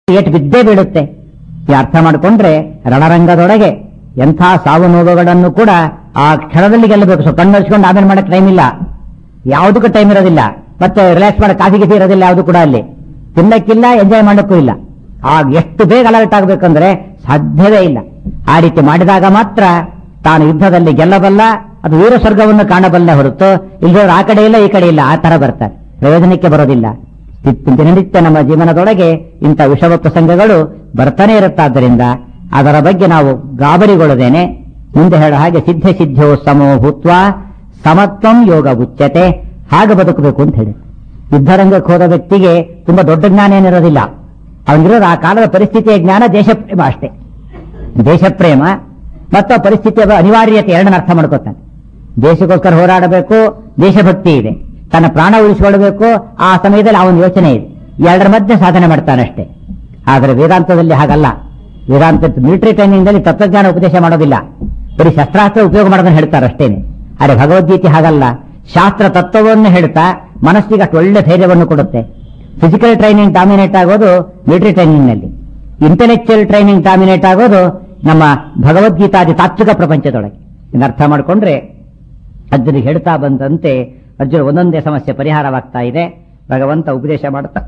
ಏಟು ಬಿದ್ದೇ ಬೀಳುತ್ತೆ ಈ ಅರ್ಥ ಮಾಡಿಕೊಂಡ್ರೆ ರಣರಂಗದೊಳಗೆ ಎಂಥ ಸಾವು ನೋವುಗಳನ್ನು ಕೂಡ ಆ ಕ್ಷಣದಲ್ಲಿ ಗೆಲ್ಲಬೇಕು ಸೊ ಕಣ್ಣು ಹಚ್ಕೊಂಡು ಆಮೇಲೆ ಮಾಡಕ್ ಟೈಮ್ ಇಲ್ಲ ಯಾವುದಕ್ಕೂ ಟೈಮ್ ಇರೋದಿಲ್ಲ ಮತ್ತೆ ರಿಲ್ಯಾಕ್ಸ್ ಮಾಡಕ್ ಕಾಫಿ ಗೀಫಿ ಇರೋದಿಲ್ಲ ಯಾವುದು ಕೂಡ ಅಲ್ಲಿ ತಿನ್ನಕ್ಕಿಲ್ಲ ಎಂಜಾಯ್ ಮಾಡಕ್ಕೂ ಇಲ್ಲ ಆಗ ಎಷ್ಟು ಬೇಗ ಅಲರ್ಟ್ ಆಗ್ಬೇಕಂದ್ರೆ ಸಾಧ್ಯವೇ ಇಲ್ಲ ಆ ರೀತಿ ಮಾಡಿದಾಗ ಮಾತ್ರ ತಾನು ಯುದ್ಧದಲ್ಲಿ ಗೆಲ್ಲಬಲ್ಲ ಅದು ವೀರ ಸ್ವರ್ಗವನ್ನು ಕಾಣಬಲ್ಲ ಹೊರತು ಇಲ್ಲದವ್ರು ಆ ಕಡೆ ಇಲ್ಲ ಈ ಕಡೆ ಇಲ್ಲ ಆ ತರ ಬರ್ತಾರೆ ಪ್ರಯೋಜನಕ್ಕೆ ಬರೋದಿಲ್ಲ ನಿತ್ಯ- ದಿನನಿತ್ಯ ನಮ್ಮ ಜೀವನದೊಳಗೆ ಇಂಥ ವಿಷಮ ಪ್ರಸಂಗಗಳು ಬರ್ತಾನೆ ಇರುತ್ತಾದ್ದರಿಂದ ಅದರ ಬಗ್ಗೆ ನಾವು ಗಾಬರಿಗೊಳ್ಳದೇನೆ ಮುಂದೆ ಹೇಳೋ ಹಾಗೆ ಸಿದ್ಧ ಸಿದ್ಧೋ ಸಮೋ ಭೂತ್ವ ಸಮತ್ವಂ ಯೋಗ ಉಚ್ಯತೆ ಹಾಗೆ ಬದುಕಬೇಕು ಅಂತ ಹೇಳಿ ಯುದ್ಧರಂಗಕ್ಕೆ ಹೋದ ವ್ಯಕ್ತಿಗೆ ತುಂಬಾ ದೊಡ್ಡ ಜ್ಞಾನ ಏನಿರೋದಿಲ್ಲ ಅವನಿಗಿರೋದು ಆ ಕಾಲದ ಪರಿಸ್ಥಿತಿಯ ಜ್ಞಾನ ದೇಶಪ್ರೇಮ ಅಷ್ಟೇ ದೇಶಪ್ರೇಮ ಮತ್ತು ಆ ಪರಿಸ್ಥಿತಿಯ ಅನಿವಾರ್ಯತೆ ಎರಡನ್ನ ಅರ್ಥ ಮಾಡ್ಕೋತಾನೆ ದೇಶಕ್ಕೋಸ್ಕರ ಹೋರಾಡಬೇಕು ದೇಶಭಕ್ತಿ ಇದೆ ತನ್ನ ಪ್ರಾಣ ಉಳಿಸಿಕೊಳ್ಳಬೇಕು ಆ ಸಮಯದಲ್ಲಿ ಅವನ ಯೋಚನೆ ಇದೆ ಎರಡರ ಮಧ್ಯೆ ಸಾಧನೆ ಮಾಡ್ತಾನಷ್ಟೇ ಆದರೆ ವೇದಾಂತದಲ್ಲಿ ಹಾಗಲ್ಲ ವೇದಾಂತ ಮಿಲಿಟರಿ ಟ್ರೈನಿಂಗ್ ನಲ್ಲಿ ತತ್ವಜ್ಞಾನ ಉಪದೇಶ ಮಾಡೋದಿಲ್ಲ ಬರೀ ಶಸ್ತ್ರಾಸ್ತ್ರ ಉಪಯೋಗ ಮಾಡೋದನ್ನ ಹೇಳ್ತಾರೆ ಅಷ್ಟೇನೆ ಆದರೆ ಭಗವದ್ಗೀತೆ ಹಾಗಲ್ಲ ಶಾಸ್ತ್ರ ತತ್ವವನ್ನು ಹೇಳ್ತಾ ಮನಸ್ಸಿಗೆ ಅಷ್ಟು ಒಳ್ಳೆ ಧೈರ್ಯವನ್ನು ಕೊಡುತ್ತೆ ಫಿಸಿಕಲ್ ಟ್ರೈನಿಂಗ್ ಡಾಮಿನೇಟ್ ಆಗೋದು ಮಿಲಿಟರಿ ಟ್ರೈನಿಂಗ್ ನಲ್ಲಿ ಇಂಟೆಲೆಕ್ಚುಯಲ್ ಟ್ರೈನಿಂಗ್ ಡಾಮಿನೇಟ್ ಆಗೋದು ನಮ್ಮ ಭಗವದ್ಗೀತಾದಿ ತಾತ್ವಿಕ ಪ್ರಪಂಚದೊಳಗೆ ಇದನ್ನ ಅರ್ಥ ಮಾಡಿಕೊಂಡ್ರೆ ಅರ್ಜುನಿಗೆ ಹೇಳ್ತಾ ಬಂದಂತೆ ಅರ್ಜುನ ಒಂದೊಂದೇ ಸಮಸ್ಯೆ ಪರಿಹಾರವಾಗ್ತಾ ಇದೆ ಭಗವಂತ ಉಪದೇಶ ಮಾಡ್ತಾ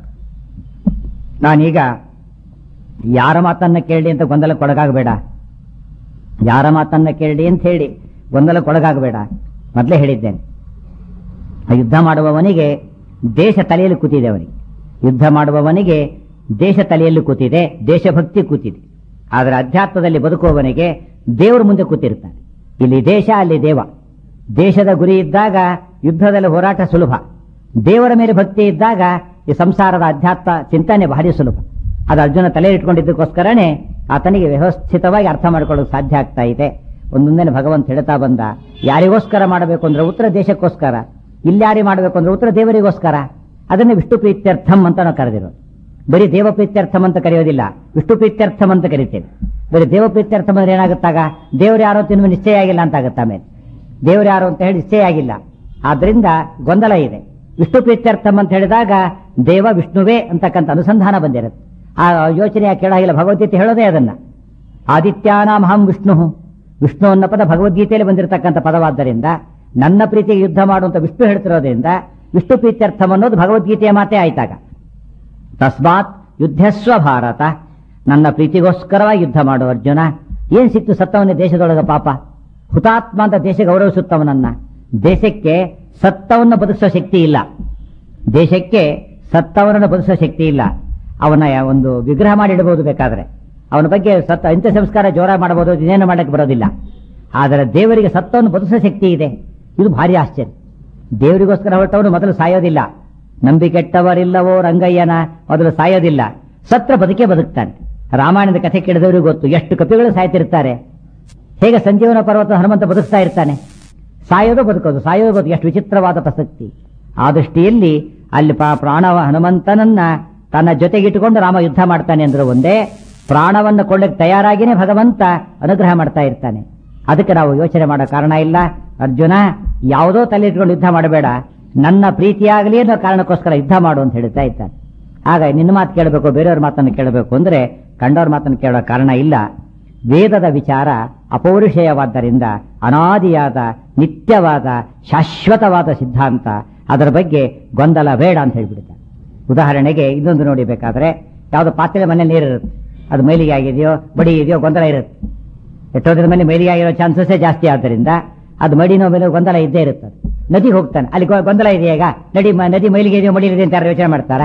ನಾನೀಗ ಯಾರ ಮಾತನ್ನ ಕೇಳಿ ಅಂತ ಗೊಂದಲಕ್ಕೊಳಗಾಗಬೇಡ ಯಾರ ಮಾತನ್ನ ಕೇಳಿ ಅಂತ ಹೇಳಿ ಗೊಂದಲಕ್ಕೊಳಗಾಗಬೇಡ ಮೊದಲೇ ಹೇಳಿದ್ದೇನೆ ಆ ಯುದ್ಧ ಮಾಡುವವನಿಗೆ ದೇಶ ತಲೆಯಲ್ಲಿ ಕೂತಿದೆ ಅವನಿಗೆ ಯುದ್ಧ ಮಾಡುವವನಿಗೆ ದೇಶ ತಲೆಯಲ್ಲಿ ಕೂತಿದೆ ದೇಶಭಕ್ತಿ ಕೂತಿದೆ ಆದರೆ ಅಧ್ಯಾತ್ಮದಲ್ಲಿ ಬದುಕುವವನಿಗೆ ದೇವರು ಮುಂದೆ ಕೂತಿರ್ತಾನೆ ಇಲ್ಲಿ ದೇಶ ಅಲ್ಲಿ ದೇವ ದೇಶದ ಗುರಿ ಇದ್ದಾಗ ಯುದ್ಧದಲ್ಲಿ ಹೋರಾಟ ಸುಲಭ ದೇವರ ಮೇಲೆ ಭಕ್ತಿ ಇದ್ದಾಗ ಈ ಸಂಸಾರದ ಅಧ್ಯಾತ್ಮ ಚಿಂತನೆ ಭಾರಿ ಸುಲಭ ಅದು ಅರ್ಜುನ ತಲೆ ಇಟ್ಕೊಂಡಿದ್ದಕ್ಕೋಸ್ಕರನೇ ಆತನಿಗೆ ವ್ಯವಸ್ಥಿತವಾಗಿ ಅರ್ಥ ಮಾಡ್ಕೊಳ್ಳೋದು ಸಾಧ್ಯ ಆಗ್ತಾ ಇದೆ ಒಂದೊಂದೇನೆ ಭಗವಂತ ಹೇಳ್ತಾ ಬಂದ ಯಾರಿಗೋಸ್ಕರ ಮಾಡಬೇಕು ಅಂದ್ರೆ ಉತ್ತರ ದೇಶಕ್ಕೋಸ್ಕರ ಇಲ್ಯಾರಿ ಮಾಡಬೇಕು ಅಂದ್ರೆ ಉತ್ತರ ದೇವರಿಗೋಸ್ಕರ ಅದನ್ನೇ ವಿಷ್ಣು ಪ್ರೀತ್ಯರ್ಥಂ ಅಂತ ನಾವು ಕರೆದಿರೋದು ಬರೀ ದೇವ ಪ್ರೀತ್ಯರ್ಥಂ ಅಂತ ಕರೆಯೋದಿಲ್ಲ ವಿಷ್ಣು ಪ್ರೀತ್ಯರ್ಥಂ ಅಂತ ಕರಿತೇವೆ ಬರೀ ದೇವ ಪ್ರೀತ್ಯರ್ಥಂ ಅಂದ್ರೆ ಏನಾಗುತ್ತಾಗ ದೇವರು ಯಾರೋ ತಿನ್ನುವ ನಿಶ್ಚಯ ಆಗಿಲ್ಲ ಅಂತ ಆಗುತ್ತೆ ಆಮೇಲೆ ದೇವರು ಯಾರು ಅಂತ ಹೇಳಿ ನಿಶ್ಚಯ ಆಗಿಲ್ಲ ಆದ್ರಿಂದ ಗೊಂದಲ ಇದೆ ವಿಷ್ಣು ಪ್ರೀತ್ಯರ್ಥಂ ಅಂತ ಹೇಳಿದಾಗ ದೇವ ವಿಷ್ಣುವೇ ಅಂತಕ್ಕಂಥ ಅನುಸಂಧಾನ ಬಂದಿರುತ್ತೆ ಆ ಯೋಚನೆ ಕೇಳಾಗಿಲ್ಲ ಭಗವದ್ಗೀತೆ ಹೇಳೋದೇ ಅದನ್ನ ಆದಿತ್ಯಾನಾಮಹಂ ವಿಷ್ಣು ವಿಷ್ಣು ಅನ್ನೋ ಪದ ಭಗವದ್ಗೀತೆಯಲ್ಲಿ ಬಂದಿರತಕ್ಕಂಥ ಪದವಾದ್ದರಿಂದ ನನ್ನ ಪ್ರೀತಿಗೆ ಯುದ್ಧ ಮಾಡುವಂತ ವಿಷ್ಣು ಹೇಳ್ತಿರೋದ್ರಿಂದ ವಿಷ್ಣು ಪ್ರೀತ್ಯರ್ಥಂ ಅನ್ನೋದು ಭಗವದ್ಗೀತೆಯ ಮಾತೇ ಆಯ್ತಾಗ ತಸ್ಮಾತ್ ಯುದ್ಧಸ್ವ ಭಾರತ ನನ್ನ ಪ್ರೀತಿಗೋಸ್ಕರವಾಗಿ ಯುದ್ಧ ಮಾಡು ಅರ್ಜುನ ಏನ್ ಸಿಕ್ತು ಸತ್ತವನೇ ದೇಶದೊಳಗ ಪಾಪ ಹುತಾತ್ಮ ಅಂತ ದೇಶ ಗೌರವಿಸುತ್ತವನನ್ನ ದೇಶಕ್ಕೆ ಸತ್ತವನ್ನು ಬದುಕಿಸೋ ಶಕ್ತಿ ಇಲ್ಲ ದೇಶಕ್ಕೆ ಸತ್ತವನನ್ನು ಬದುಕಿಸೋ ಶಕ್ತಿ ಇಲ್ಲ ಅವನ ಒಂದು ವಿಗ್ರಹ ಮಾಡಿ ಇಡಬಹುದು ಬೇಕಾದ್ರೆ ಅವನ ಬಗ್ಗೆ ಸತ್ತ ಇಂಥ ಸಂಸ್ಕಾರ ಜೋರ ಮಾಡಬಹುದು ಇನ್ನೇನು ಮಾಡಕ್ಕೆ ಬರೋದಿಲ್ಲ ಆದರೆ ದೇವರಿಗೆ ಸತ್ತವನ್ನು ಬದುಕಿಸೋ ಶಕ್ತಿ ಇದೆ ಇದು ಭಾರಿ ಆಶ್ಚರ್ಯ ದೇವರಿಗೋಸ್ಕರ ಹೊರಟವನು ಮೊದಲು ಸಾಯೋದಿಲ್ಲ ನಂಬಿಕೆಟ್ಟವರಿಲ್ಲವೋ ರಂಗಯ್ಯನ ಮೊದಲು ಸಾಯೋದಿಲ್ಲ ಸತ್ರ ಬದುಕೇ ಬದುಕ್ತಾನೆ ರಾಮಾಯಣದ ಕಥೆ ಕೇಳಿದವರಿಗೆ ಗೊತ್ತು ಎಷ್ಟು ಕಪಿಗಳು ಸಾಯ್ತಿರ್ತಾರೆ ಹೇಗೆ ಸಂಜೀವನ ಪರ್ವತ ಹನುಮಂತ ಬದುಕ್ತಾ ಇರ್ತಾನೆ ಸಾಯೋದು ಬದುಕೋದು ಸಾಯೋದು ಬದುಕು ಎಷ್ಟು ವಿಚಿತ್ರವಾದ ಪ್ರಸಕ್ತಿ ಆ ದೃಷ್ಟಿಯಲ್ಲಿ ಅಲ್ಲಿ ಪಾ- ಪ್ರಾಣವ ಹನುಮಂತನನ್ನ ತನ್ನ ಜೊತೆಗಿಟ್ಟುಕೊಂಡು ರಾಮ ಯುದ್ಧ ಮಾಡ್ತಾನೆ ಅಂದ್ರೆ ಒಂದೇ ಪ್ರಾಣವನ್ನು ಕೊಳ್ಳಕ್ಕೆ ತಯಾರಾಗಿನೇ ಭಗವಂತ ಅನುಗ್ರಹ ಮಾಡ್ತಾ ಇರ್ತಾನೆ ಅದಕ್ಕೆ ನಾವು ಯೋಚನೆ ಮಾಡೋ ಕಾರಣ ಇಲ್ಲ ಅರ್ಜುನ ಯಾವುದೋ ತಲೆ ಇಟ್ಕೊಂಡು ಯುದ್ಧ ಮಾಡಬೇಡ ನನ್ನ ಪ್ರೀತಿಯಾಗಲಿ ಅನ್ನೋ ಕಾರಣಕ್ಕೋಸ್ಕರ ಯುದ್ಧ ಮಾಡು ಅಂತ ಹೇಳ್ತಾ ಇದ್ದಾನೆ ಆಗ ನಿನ್ನ ಮಾತು ಕೇಳಬೇಕು ಬೇರೆಯವ್ರ ಮಾತನ್ನು ಕೇಳಬೇಕು ಅಂದ್ರೆ ಕಂಡವ್ರ ಮಾತನ್ನು ಕೇಳೋ ಕಾರಣ ಇಲ್ಲ ವೇದದ ವಿಚಾರ ಅಪೌರುಷೇಯವಾದ್ದರಿಂದ ಅನಾದಿಯಾದ ನಿತ್ಯವಾದ ಶಾಶ್ವತವಾದ ಸಿದ್ಧಾಂತ ಅದರ ಬಗ್ಗೆ ಗೊಂದಲ ಬೇಡ ಅಂತ ಹೇಳ್ಬಿಡ್ತಾರೆ ಉದಾಹರಣೆಗೆ ಇನ್ನೊಂದು ನೋಡಿ ಬೇಕಾದ್ರೆ ಯಾವುದೋ ಪಾತ್ರೆ ಮನೇಲಿ ನೀರಿರುತ್ತೆ ಅದು ಮೈಲಿಗೆ ಆಗಿದೆಯೋ ಬಡಿ ಇದೆಯೋ ಗೊಂದಲ ಇರುತ್ತೆ ಎಷ್ಟೋ ದಿನ ಮೇಲೆ ಮೈಲಿಗೆ ಆಗಿರೋ ಚಾನ್ಸಸ್ಸೇ ಜಾಸ್ತಿ ಆದ್ದರಿಂದ ಅದು ಮಡಿನೋ ಮೇಲೆ ಗೊಂದಲ ಇದ್ದೇ ಇರುತ್ತೆ ಅದು. ನದಿಗೆ ಹೋಗ್ತಾನೆ ಅಲ್ಲಿ ಗೊ- ಗೊಂದಲ ಇದೆಯಾ ಈಗ ನಡಿ ಮ- ನದಿ ಮೈಲಿಗೆ ಇದೆಯೋ ಮಡಿ ಇದೆ ಅಂತ ಯಾರು ಯೋಚನೆ ಮಾಡ್ತಾರಾ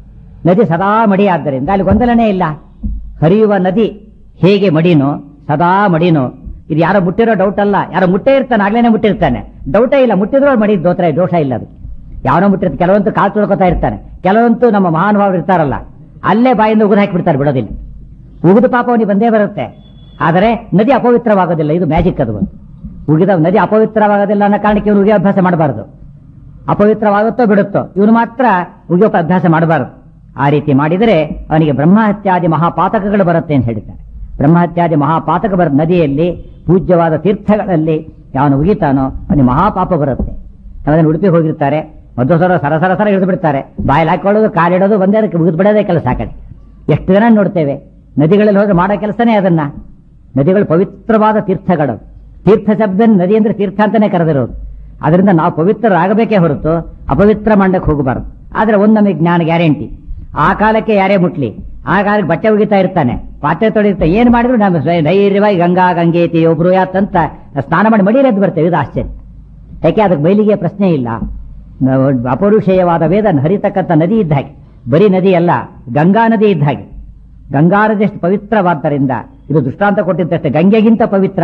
ನದಿ ಸದಾ ಮಡಿ ಆದ್ದರಿಂದ ಅಲ್ಲಿ ಗೊಂದಲನೇ ಇಲ್ಲ ಹರಿಯುವ ನದಿ ಹೇಗೆ ಮಡಿನೋ ಸದಾ ಮಡಿನೋ ಇದು ಯಾರೋ ಮುಟ್ಟಿರೋ ಡೌಟ್ ಅಲ್ಲ ಯಾರೋ ಮುಟ್ಟೇ ಇರ್ತಾನೆ ಆಗ್ಲೇನೆ ಮುಟ್ಟಿರ್ತಾನೆ ಡೌಟೇ ಇಲ್ಲ ಮುಟ್ಟಿದ್ರು ಅವ್ರು ಮಡಿ ದೋತ್ರ ದೋಷ ಇಲ್ಲ ಅದಕ್ಕೆ ಯಾವನೋ ಮುಟ್ಟಿರ್ತಾರೆ ಕೆಲವಂತೂ ಕಾಲು ತುಳ್ಕೊತಾ ಇರ್ತಾನೆ ಕೆಲವಂತೂ ನಮ್ಮ ಮಹಾನುಭಾವರು ಇರ್ತಾರಲ್ಲ ಅಲ್ಲೇ ಬಾಯಿಂದ ಉಗಿದು ಹಾಕಿಬಿಡ್ತಾರೆ ಬಿಡೋದಿಲ್ಲ ಉಗಿದು ಪಾಪ ಅವನಿಗೆ ಬಂದೇ ಬರುತ್ತೆ ಆದರೆ ನದಿ ಅಪವಿತ್ರವಾಗೋದಿಲ್ಲ ಇದು ಮ್ಯಾಜಿಕ್ ಅದು ಒಂದು ಉಗಿದ ನದಿ ಅಪವಿತ್ರವಾಗೋದಿಲ್ಲ ಅನ್ನೋ ಕಾರಣಕ್ಕೆ ಇವನು ಉಗಿ ಅಭ್ಯಾಸ ಮಾಡಬಾರದು ಅಪವಿತ್ರವಾಗುತ್ತೋ ಬಿಡುತ್ತೋ ಇವನು ಮಾತ್ರ ಉಗಿಯೋ ಅಭ್ಯಾಸ ಮಾಡಬಾರದು ಆ ರೀತಿ ಮಾಡಿದರೆ ಅವನಿಗೆ ಬ್ರಹ್ಮಹತ್ಯಾದಿ ಮಹಾಪಾತಕಗಳು ಬರುತ್ತೆ ಅಂತ ಹೇಳ್ತಾರೆ ಬ್ರಹ್ಮಹತ್ಯಾದಿ ಮಹಾಪಾತಕ ಬರ ನದಿಯಲ್ಲಿ ಪೂಜ್ಯವಾದ ತೀರ್ಥಗಳಲ್ಲಿ ಯಾವನು ಉಗಿತಾನೋ ಅವನಿಗೆ ಮಹಾಪಾಪ ಬರುತ್ತೆ ಅದನ್ನು ಉಡುಪಿ ಹೋಗಿರ್ತಾರೆ ಮಧ್ವ ಸರ ಸರ ಸರ ಸರ ಹಿಡಿದು ಬಿಡ್ತಾರೆ ಬಾಯಲ್ಲಿ ಹಾಕೊಳ್ಳೋದು ಕಾಲಿಡೋದು ಬಂದೇ ಅದಕ್ಕೆ ಉಗಿದು ಬಿಡೋದೇ ಕೆಲಸ ಆ ಕಡೆ ಎಷ್ಟು ಜನ ನೋಡ್ತೇವೆ ನದಿಗಳಲ್ಲಿ ಹೋದ್ರೆ ಮಾಡೋ ಕೆಲಸನೇ ಅದನ್ನ ನದಿಗಳು ಪವಿತ್ರವಾದ ತೀರ್ಥಗಳು ತೀರ್ಥ ಶಬ್ದ ನದಿ ಅಂದ್ರೆ ತೀರ್ಥ ಅಂತಾನೆ ಕರೆದಿರೋದು ಅದರಿಂದ ನಾವು ಪವಿತ್ರರಾಗಬೇಕೇ ಹೊರತು ಅಪವಿತ್ರ ಮಂಡಕ್ಕೆ ಹೋಗಬಾರದು ಆದ್ರೆ ಒಂದು ನಮಗೆ ಜ್ಞಾನ ಗ್ಯಾರಂಟಿ ಆ ಕಾಲಕ್ಕೆ ಯಾರೇ ಮುಟ್ಲಿ ಆ ಕಾಲಕ್ಕೆ ಬಟ್ಟೆ ಒಗಿತಾ ಇರ್ತಾನೆ ಪಾತ್ರೆ ತೊಳಿರ್ತಾನೆ ಏನ್ ಮಾಡಿದ್ರು ನಮ್ಮ ಸ್ವಯಂ ಧೈರ್ಯವಾಗಿ ಗಂಗಾ ಗಂಗೇತಿ ಒಬ್ರು ಯಾತಂತ ಸ್ನಾನ ಮಾಡಿ ಮಡಿಯಲೆದ್ದು ಬರ್ತೇವೆ ಇದು ಆಶ್ಚರ್ಯ ಯಾಕೆ ಅದಕ್ಕೆ ಬಯಲಿಗೆ ಪ್ರಶ್ನೆ ಇಲ್ಲ ನಾವು ಅಪೌರುಷೇಯವಾದ ವೇದ ಹರಿತಕ್ಕಂಥ ನದಿ ಇದ್ದ ಹಾಗೆ ಬರೀ ನದಿ ಅಲ್ಲ ಗಂಗಾ ನದಿ ಇದ್ದ ಹಾಗೆ ಗಂಗಾ ನದಿ ಎಷ್ಟು ಪವಿತ್ರವಾದ್ದರಿಂದ ಇದು ದೃಷ್ಟಾಂತ ಕೊಟ್ಟಿದ್ದಷ್ಟೇ ಗಂಗೆಗಿಂತ ಪವಿತ್ರ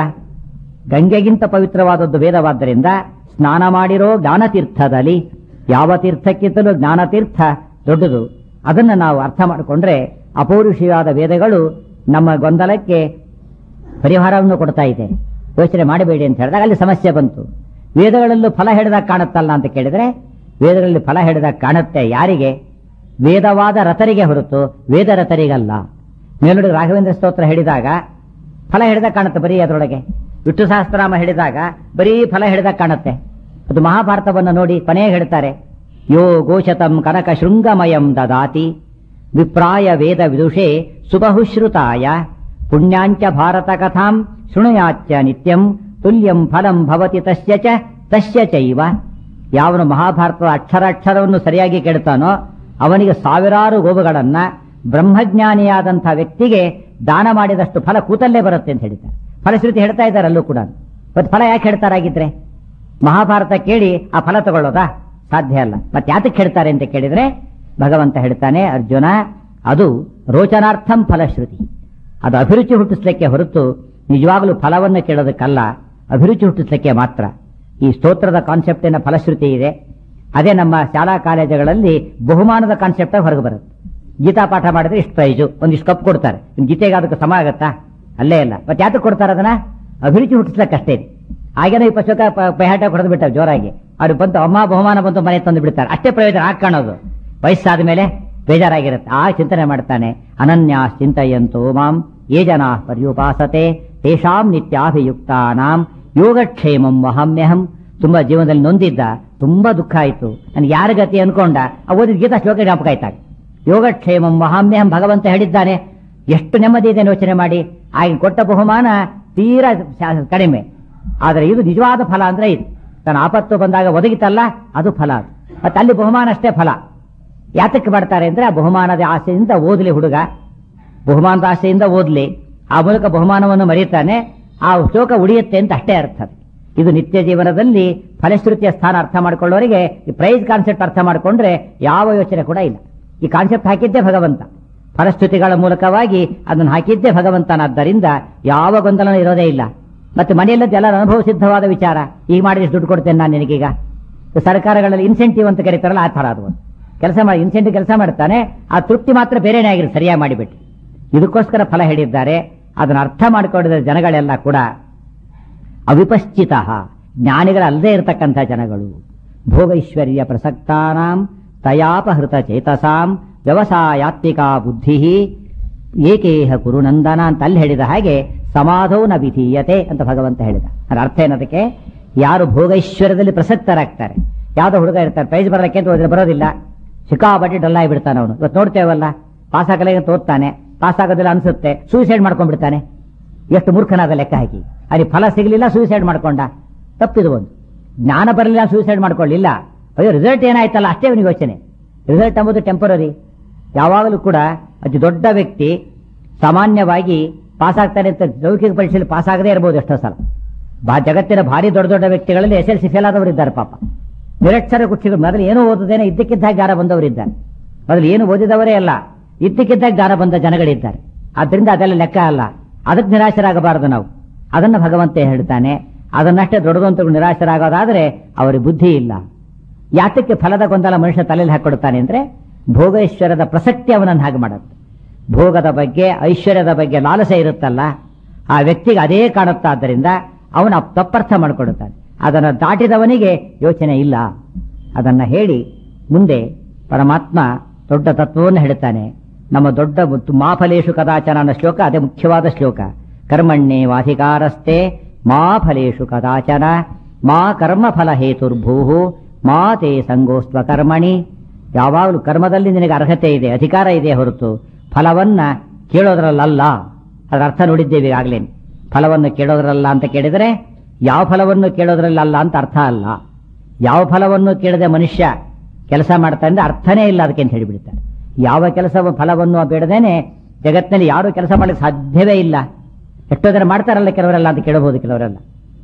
ಗಂಗೆಗಿಂತ ಪವಿತ್ರವಾದದ್ದು ವೇದವಾದ್ದರಿಂದ ಸ್ನಾನ ಮಾಡಿರೋ ಜ್ಞಾನತೀರ್ಥದಲ್ಲಿ ಯಾವ ತೀರ್ಥಕ್ಕಿಂತಲೂ ಜ್ಞಾನತೀರ್ಥ ದೊಡ್ಡದು ಅದನ್ನ ನಾವು ಅರ್ಥ ಮಾಡಿಕೊಂಡ್ರೆ ಅಪೌರುಷಿಯಾದ ವೇದಗಳು ನಮ್ಮ ಗೊಂದಲಕ್ಕೆ ಪರಿಹಾರವನ್ನು ಕೊಡ್ತಾ ಇದೆ ಯೋಚನೆ ಮಾಡಬೇಡಿ ಅಂತ ಹೇಳಿದಾಗ ಅಲ್ಲಿ ಸಮಸ್ಯೆ ಬಂತು ವೇದಗಳಲ್ಲೂ ಫಲ ಹಿಡಿದಾಗ ಕಾಣುತ್ತಲ್ಲ ಅಂತ ಕೇಳಿದ್ರೆ ವೇದಗಳಲ್ಲಿ ಫಲ ಹಿಡಿದಾಗ ಕಾಣುತ್ತೆ ಯಾರಿಗೆ ವೇದವಾದ ರಥರಿಗೆ ಹೊರತು ವೇದ ರಥರಿಗಲ್ಲ ಮೇಲುಡಿ ರಾಘವೇಂದ್ರ ಸ್ತೋತ್ರ ಹೇಳಿದಾಗ ಫಲ ಹಿಡಿದಾಗ ಕಾಣುತ್ತೆ ಬರೀ ಅದರೊಳಗೆ ವಿಷ್ಣು ಸಹಸ್ರನಾಮ ಹೇಳಿದಾಗ ಬರೀ ಫಲ ಹಿಡಿದಾಗ ಕಾಣುತ್ತೆ ಅದು ಮಹಾಭಾರತವನ್ನು ನೋಡಿ ಕೊನೆಗೆ ಹೇಳ್ತಾರೆ ಯೋ ಗೋಶತಂ ಕನಕ ಶೃಂಗಮಯಂ ದದಾತಿ ವಿಪ್ರಾಯ ವೇದ ವಿದುಷೆ ಸುಬಹುಶ್ರುತಾಯ ಪುಣ್ಯಾಂಚ ಭಾರತ ಕಥಾಂ ಶೃಣುಯಾಚ್ಚ ನಿತ್ಯಂ ತುಲ್ಯಂ ಫಲಂ ಭವತಿ ತಸ್ಯ ಚ ತಸ್ಯ ಚೈವ ಯಾವನು ಮಹಾಭಾರತದ ಅಕ್ಷರಾಕ್ಷರವನ್ನು ಸರಿಯಾಗಿ ಕೇಳ್ತಾನೋ ಅವನಿಗೆ ಸಾವಿರಾರು ಗೋವುಗಳನ್ನ ಬ್ರಹ್ಮಜ್ಞಾನಿಯಾದಂತಹ ವ್ಯಕ್ತಿಗೆ ದಾನ ಮಾಡಿದಷ್ಟು ಫಲ ಕೂತಲ್ಲೇ ಬರುತ್ತೆ ಅಂತ ಹೇಳಿದ್ದಾರೆ ಫಲಶ್ರುತಿ ಹೇಳ್ತಾ ಇದ್ದಾರೆ ಅಲ್ಲೂ ಕೂಡ ಮತ್ತೆ ಫಲ ಯಾಕೆ ಹೇಳ್ತಾರಾಗಿದ್ರೆ ಮಹಾಭಾರತ ಕೇಳಿ ಆ ಫಲ ತಗೊಳ್ಳೋದಾ ಸಾಧ್ಯ ಅಲ್ಲ ಮತ್ತೆ ಯಾತಕ್ಕೆ ಹೇಳ್ತಾರೆ ಅಂತ ಕೇಳಿದ್ರೆ ಭಗವಂತ ಹೇಳ್ತಾನೆ ಅರ್ಜುನ ಅದು ರೋಚನಾರ್ಥಂ ಫಲಶ್ರುತಿ ಅದು ಅಭಿರುಚಿ ಹುಟ್ಟಿಸ್ಲಿಕ್ಕೆ ಹೊರತು ನಿಜವಾಗಲೂ ಫಲವನ್ನು ಕೇಳೋದಕ್ಕಲ್ಲ ಅಭಿರುಚಿ ಹುಟ್ಟಿಸ್ಲಿಕ್ಕೆ ಮಾತ್ರ ಈ ಸ್ತೋತ್ರದ ಕಾನ್ಸೆಪ್ಟಿನ ಫಲಶ್ರುತಿ ಇದೆ ಅದೇ ನಮ್ಮ ಶಾಲಾ ಕಾಲೇಜುಗಳಲ್ಲಿ ಬಹುಮಾನದ ಕಾನ್ಸೆಪ್ಟ್ ಹೊರಗೆ ಬರುತ್ತೆ ಗೀತಾ ಪಾಠ ಮಾಡಿದ್ರೆ ಇಷ್ಟು ಪ್ರೈಜು ಒಂದಿಷ್ಟು ಕಪ್ ಕೊಡ್ತಾರೆ ನಿಮ್ ಗೀತೆಗೆ ಅದಕ್ಕೆ ಸಮ ಆಗತ್ತಾ ಅಲ್ಲೇ ಇಲ್ಲ ಮತ್ತೆ ಯಾತಕ್ಕೆ ಕೊಡ್ತಾರೆ ಅದನ್ನ ಅಭಿರುಚಿ ಹುಟ್ಟಿಸ್ಲಿಕ್ಕಷ್ಟೇ ಹಾಗೇನೋ ಈ ಪುಸ್ತಕ ಪೈಹಾಟ ಹೊಡೆದು ಬಿಟ್ಟಾರೆ ಜೋರಾಗಿ ಅವ್ರು ಬಂತು ಅಮ್ಮ ಬಹುಮಾನ ಬಂತು ಮನೆ ತಂದು ಬಿಡ್ತಾರೆ ಅಷ್ಟೇ ಪ್ರಯೋಜನ ಹಾಕಾಣೋದು ವಯಸ್ಸಾದ ಮೇಲೆ ಬೇಜಾರಾಗಿರುತ್ತೆ ಆ ಚಿಂತನೆ ಮಾಡ್ತಾನೆ ಅನನ್ಯ ಚಿಂತೆಯಂತೋ ಮಾಂ ಯೇ ಜನ ಪರ್ಯುಪಾಸತೆ ತೇಷಾಂ ನಿತ್ಯಾಭಿಯುಕ್ತಾನಾಂ ಯೋಗಕ್ಷೇಮಂ ವಹಮ್ಯಹಂ ತುಂಬಾ ಜೀವನದಲ್ಲಿ ನೊಂದಿದ್ದ ತುಂಬಾ ದುಃಖ ಆಯಿತು ನನಗೆ ಯಾರ ಗತಿ ಅನ್ಕೊಂಡ ಆ ಓದಿದ ಗೀತಾ ಶ್ಲೋಕ ಜ್ಞಾಪಕ ಆಯ್ತಾಗ ಯೋಗಕ್ಷೇಮಂ ವಹಾಮ್ಯಹಂ ಭಗವಂತ ಹೇಳಿದ್ದಾನೆ ಎಷ್ಟು ನೆಮ್ಮದಿ ಇದೆ ಯೋಚನೆ ಮಾಡಿ ಆಗ ಕೊಟ್ಟ ಬಹುಮಾನ ತೀರಾ ಶಾ- ಕಡಿಮೆ ಆದರೆ ಇದು ನಿಜವಾದ ಫಲ ಅಂದ್ರೆ ಇದು ತನ್ನ ಆಪತ್ತು ಬಂದಾಗ ಒದಗಿತಲ್ಲ ಅದು ಫಲ ಅದು. ಮತ್ತೆ ಅಲ್ಲಿ ಬಹುಮಾನ ಅಷ್ಟೇ ಫಲ ಯಾತಕ್ಕೆ ಮಾಡ್ತಾರೆ ಅಂದ್ರೆ ಆ ಬಹುಮಾನದ ಆಸೆಯಿಂದ ಓದ್ಲಿ ಹುಡುಗ ಬಹುಮಾನದ ಆಸೆಯಿಂದ ಓದ್ಲಿ ಆ ಮೂಲಕ ಬಹುಮಾನವನ್ನು ಮರೀತಾನೆ ಆ ಶ್ಲೋಕ ಉಳಿಯುತ್ತೆ ಅಂತ ಅಷ್ಟೇ ಅರ್ಥ ಅದು. ಇದು ನಿತ್ಯ ಜೀವನದಲ್ಲಿ ಫಲಶ್ರುತಿಯ ಸ್ಥಾನ ಅರ್ಥ ಮಾಡ್ಕೊಳ್ಳೋರಿಗೆ ಈ ಪ್ರೈಸ್ ಕಾನ್ಸೆಪ್ಟ್ ಅರ್ಥ ಮಾಡ್ಕೊಂಡ್ರೆ ಯಾವ ಯೋಚನೆ ಕೂಡ ಇಲ್ಲ ಈ ಕಾನ್ಸೆಪ್ಟ್ ಹಾಕಿದ್ದೇ ಭಗವಂತ ಫಲಶ್ರುತಿಗಳ ಮೂಲಕವಾಗಿ ಅದನ್ನು ಹಾಕಿದ್ದೇ ಭಗವಂತನಾದ್ದರಿಂದ ಯಾವ ಗೊಂದಲ ಇರೋದೇ ಇಲ್ಲ ಮತ್ತೆ ಮನೆಯಲ್ಲದ್ದು ಎಲ್ಲರ ಅನುಭವ ಸಿದ್ಧವಾದ ವಿಚಾರ ಈಗ ಮಾಡಿದ್ರೆ ದುಡ್ಡು ಕೊಡ್ತೇನೆ ನಾನು ನಿನಗೀಗ ಸರ್ಕಾರಗಳಲ್ಲಿ ಇನ್ಸೆಂಟಿವ್ ಅಂತ ಕರೀತಾರಲ್ಲ ಆ ಥರ ಅದು ಕೆಲಸ ಮಾಡಿ ಇನ್ಸೆಂಟಿವ್ ಕೆಲಸ ಮಾಡ್ತಾನೆ ಆ ತೃಪ್ತಿ ಮಾತ್ರ ಬೇರೆನೇ ಆಗಿರುತ್ತೆ ಸರಿಯಾಗಿ ಮಾಡಿಬಿಟ್ಟು ಇದಕ್ಕೋಸ್ಕರ ಫಲ ಹೇಳಿದ್ದಾರೆ ಅದನ್ನು ಅರ್ಥ ಮಾಡಿಕೊಂಡಿದ ಜನಗಳೆಲ್ಲ ಕೂಡ ಅವಿಪಶ್ಚಿತ ಜ್ಞಾನಿಗಳಲ್ಲದೆ ಇರತಕ್ಕಂಥ ಜನಗಳು ಭೋಗೈಶ್ವರ್ಯ ಪ್ರಸಕ್ತಾನಾಂ ತಯಾಪಹೃತ ಚೇತಸಾಂ ವ್ಯವಸಾಯಾತ್ಮಿಕಾ ಬುದ್ಧಿ ಏಕೇಹ ಕುರುನಂದನ ಅಂತ ಅಲ್ಲಿ ಹೇಳಿದ ಹಾಗೆ ಸಮಾಧೌ ನ ವಿಧೀಯತೆ ಅಂತ ಭಗವಂತ ಹೇಳಿದ ಅದರ ಅರ್ಥ ಏನದಕ್ಕೆ ಯಾರು ಭೋಗೈಶ್ವರ್ಯದಲ್ಲಿ ಪ್ರಸಕ್ತರಾಗ್ತಾರೆ ಯಾವ್ದೋ ಹುಡುಗ ಇರ್ತಾರೆ ಪ್ರೈಸ್ ಬರಲಿಕ್ಕೆ ಅಂತ ಹೋದ್ರೆ ಬರೋದಿಲ್ಲ ಸಿಕ್ಕಾಪಟ್ಟಿ ಡಲ್ ಆಗಿಬಿಡ್ತಾನೆ ಅವನು ಇವತ್ತು ನೋಡ್ತೇವಲ್ಲ ಪಾಸ್ ಆಗಲಿಕ್ಕೆ ಅಂತ ಓದ್ತಾನೆ ಪಾಸ್ ಆಗೋದಿಲ್ಲ ಅನ್ಸುತ್ತೆ ಸೂಸೈಡ್ ಮಾಡ್ಕೊಂಡ್ಬಿಡ್ತಾನೆ ಎಷ್ಟು ಮೂರ್ಖನಾದ ಲೆಕ್ಕ ಹಾಕಿ ಅಲ್ಲಿ ಫಲ ಸಿಗಲಿಲ್ಲ ಸೂಸೈಡ್ ಮಾಡ್ಕೊಂಡ ತಪ್ಪಿದು ಒಂದು ಜ್ಞಾನ ಬರಲಿಲ್ಲ ಸೂಸೈಡ್ ಮಾಡ್ಕೊಳ್ಳಿಲ್ಲ ಅಯ್ಯೋ ರಿಸಲ್ಟ್ ಏನಾಯ್ತಲ್ಲ ಅಷ್ಟೇ ಅವನಿಗೆ ಯೋಚನೆ ರಿಸಲ್ಟ್ ಎಂಬುದು ಟೆಂಪರರಿ ಯಾವಾಗಲೂ ಕೂಡ ಅತಿ ದೊಡ್ಡ ವ್ಯಕ್ತಿ ಸಾಮಾನ್ಯವಾಗಿ ಪಾಸ್ ಆಗ್ತಾನೆ ಅಂತ ಲೌಕಿಕ ಪರೀಕ್ಷೆಯಲ್ಲಿ ಪಾಸ್ ಆಗದೇ ಇರಬಹುದು ಎಷ್ಟೋ ಸಲ ಬಾ ಜಗತ್ತಿನ ಭಾರಿ ದೊಡ್ಡ ದೊಡ್ಡ ವ್ಯಕ್ತಿಗಳಲ್ಲಿ ಎಸ್ ಎಲ್ ಸಿ ಫೇಲ್ ಆದವರು ಇದ್ದಾರೆ ಪಾಪ ನಿರಕ್ಷರ ಕುಕ್ಷಿಗಳು ಮೊದಲು ಏನೂ ಓದದೇನೆ ಇದ್ದಕ್ಕಿದ್ದಾಗ ಜ್ಞಾನ ಬಂದವರಿದ್ದಾರೆ ಮೊದಲು ಏನು ಓದಿದವರೇ ಅಲ್ಲ ಇದ್ದಕ್ಕಿದ್ದಾಗ ಜ್ಞಾನ ಬಂದ ಜನಗಳಿದ್ದಾರೆ ಆದ್ದರಿಂದ ಅದೆಲ್ಲ ಲೆಕ್ಕ ಅಲ್ಲ ಅದಕ್ಕೆ ನಿರಾಶರಾಗಬಾರದು ನಾವು ಅದನ್ನು ಭಗವಂತ ಹೇಳ್ತಾನೆ ಅದನ್ನಷ್ಟೇ ದೊಡ್ಡದಂತ ನಿರಾಶರಾಗೋದಾದ್ರೆ ಅವರಿಗೆ ಬುದ್ಧಿ ಇಲ್ಲ ಯಾತಕ್ಕೆ ಫಲದ ಗೊಂದಲ ಮನುಷ್ಯ ತಲೆಯಲ್ಲಿ ಹಾಕೊಡ್ತಾನೆ ಅಂದ್ರೆ ಭೋಗೈಶ್ವರ್ಯದ ಪ್ರಸಕ್ತಿ ಅವನನ್ನು ಹಾಗೆ ಮಾಡುತ್ತೆ ಭೋಗದ ಬಗ್ಗೆ ಐಶ್ವರ್ಯದ ಬಗ್ಗೆ ಲಾಲಸೆ ಇರುತ್ತಲ್ಲ ಆ ವ್ಯಕ್ತಿಗೆ ಅದೇ ಕಾಣುತ್ತಾದ್ದರಿಂದ ಅವನ ತಪ್ಪರ್ಥ ಮಾಡಿಕೊಡುತ್ತಾನೆ ಅದನ್ನು ದಾಟಿದವನಿಗೆ ಯೋಚನೆ ಇಲ್ಲ ಅದನ್ನ ಹೇಳಿ ಮುಂದೆ ಪರಮಾತ್ಮ ದೊಡ್ಡ ತತ್ವವನ್ನು ಹೇಳ್ತಾನೆ ನಮ್ಮ ದೊಡ್ಡ ಮತ್ತು ಮಾಫಲೇಶು ಕದಾಚನ ಅನ್ನೋ ಶ್ಲೋಕ ಅದೇ ಮುಖ್ಯವಾದ ಶ್ಲೋಕ ಕರ್ಮಣ್ಣೇ ವಾಧಿಕಾರಸ್ತೆ ಮಾ ಫಲೇಶು ಕದಾಚನ ಮಾ ಕರ್ಮಫಲ ಹೇತುರ್ಭೂ ಮಾ ತೇ ಸಂಗೋಸ್ತ್ವ ಕರ್ಮಣಿ ಯಾವಾಗಲೂ ಕರ್ಮದಲ್ಲಿ ನಿನಗೆ ಅರ್ಹತೆ ಇದೆ ಅಧಿಕಾರ ಇದೆ ಹೊರತು ಫಲವನ್ನ ಕೇಳೋದ್ರಲ್ಲಲ್ಲ ಅದರ ಅರ್ಥ ನೋಡಿದ್ದೇವೆ ಈಗಾಗಲೇ ಫಲವನ್ನು ಕೇಳೋದ್ರಲ್ಲ ಅಂತ ಕೇಳಿದರೆ ಯಾವ ಫಲವನ್ನು ಕೇಳೋದ್ರಲ್ಲ ಅಂತ ಅರ್ಥ ಅಲ್ಲ ಯಾವ ಫಲವನ್ನು ಕೇಳದೆ ಮನುಷ್ಯ ಕೆಲಸ ಮಾಡ್ತಾ ಅಂದ್ರೆ ಅರ್ಥನೇ ಇಲ್ಲ ಅದಕ್ಕೆ ಅಂತ ಹೇಳಿಬಿಡ್ತಾರೆ ಯಾವ ಕೆಲಸ ಫಲವನ್ನು ಬೇಡದೇನೆ ಜಗತ್ತಿನಲ್ಲಿ ಯಾರು ಕೆಲಸ ಮಾಡಲಿಕ್ಕೆ ಸಾಧ್ಯವೇ ಇಲ್ಲ ಎಷ್ಟೋ ಜನ ಮಾಡ್ತಾರಲ್ಲ ಕೆಲವರೆಲ್ಲ ಅಂತ ಕೇಳಬಹುದು ಕೆಲವರೆಲ್ಲ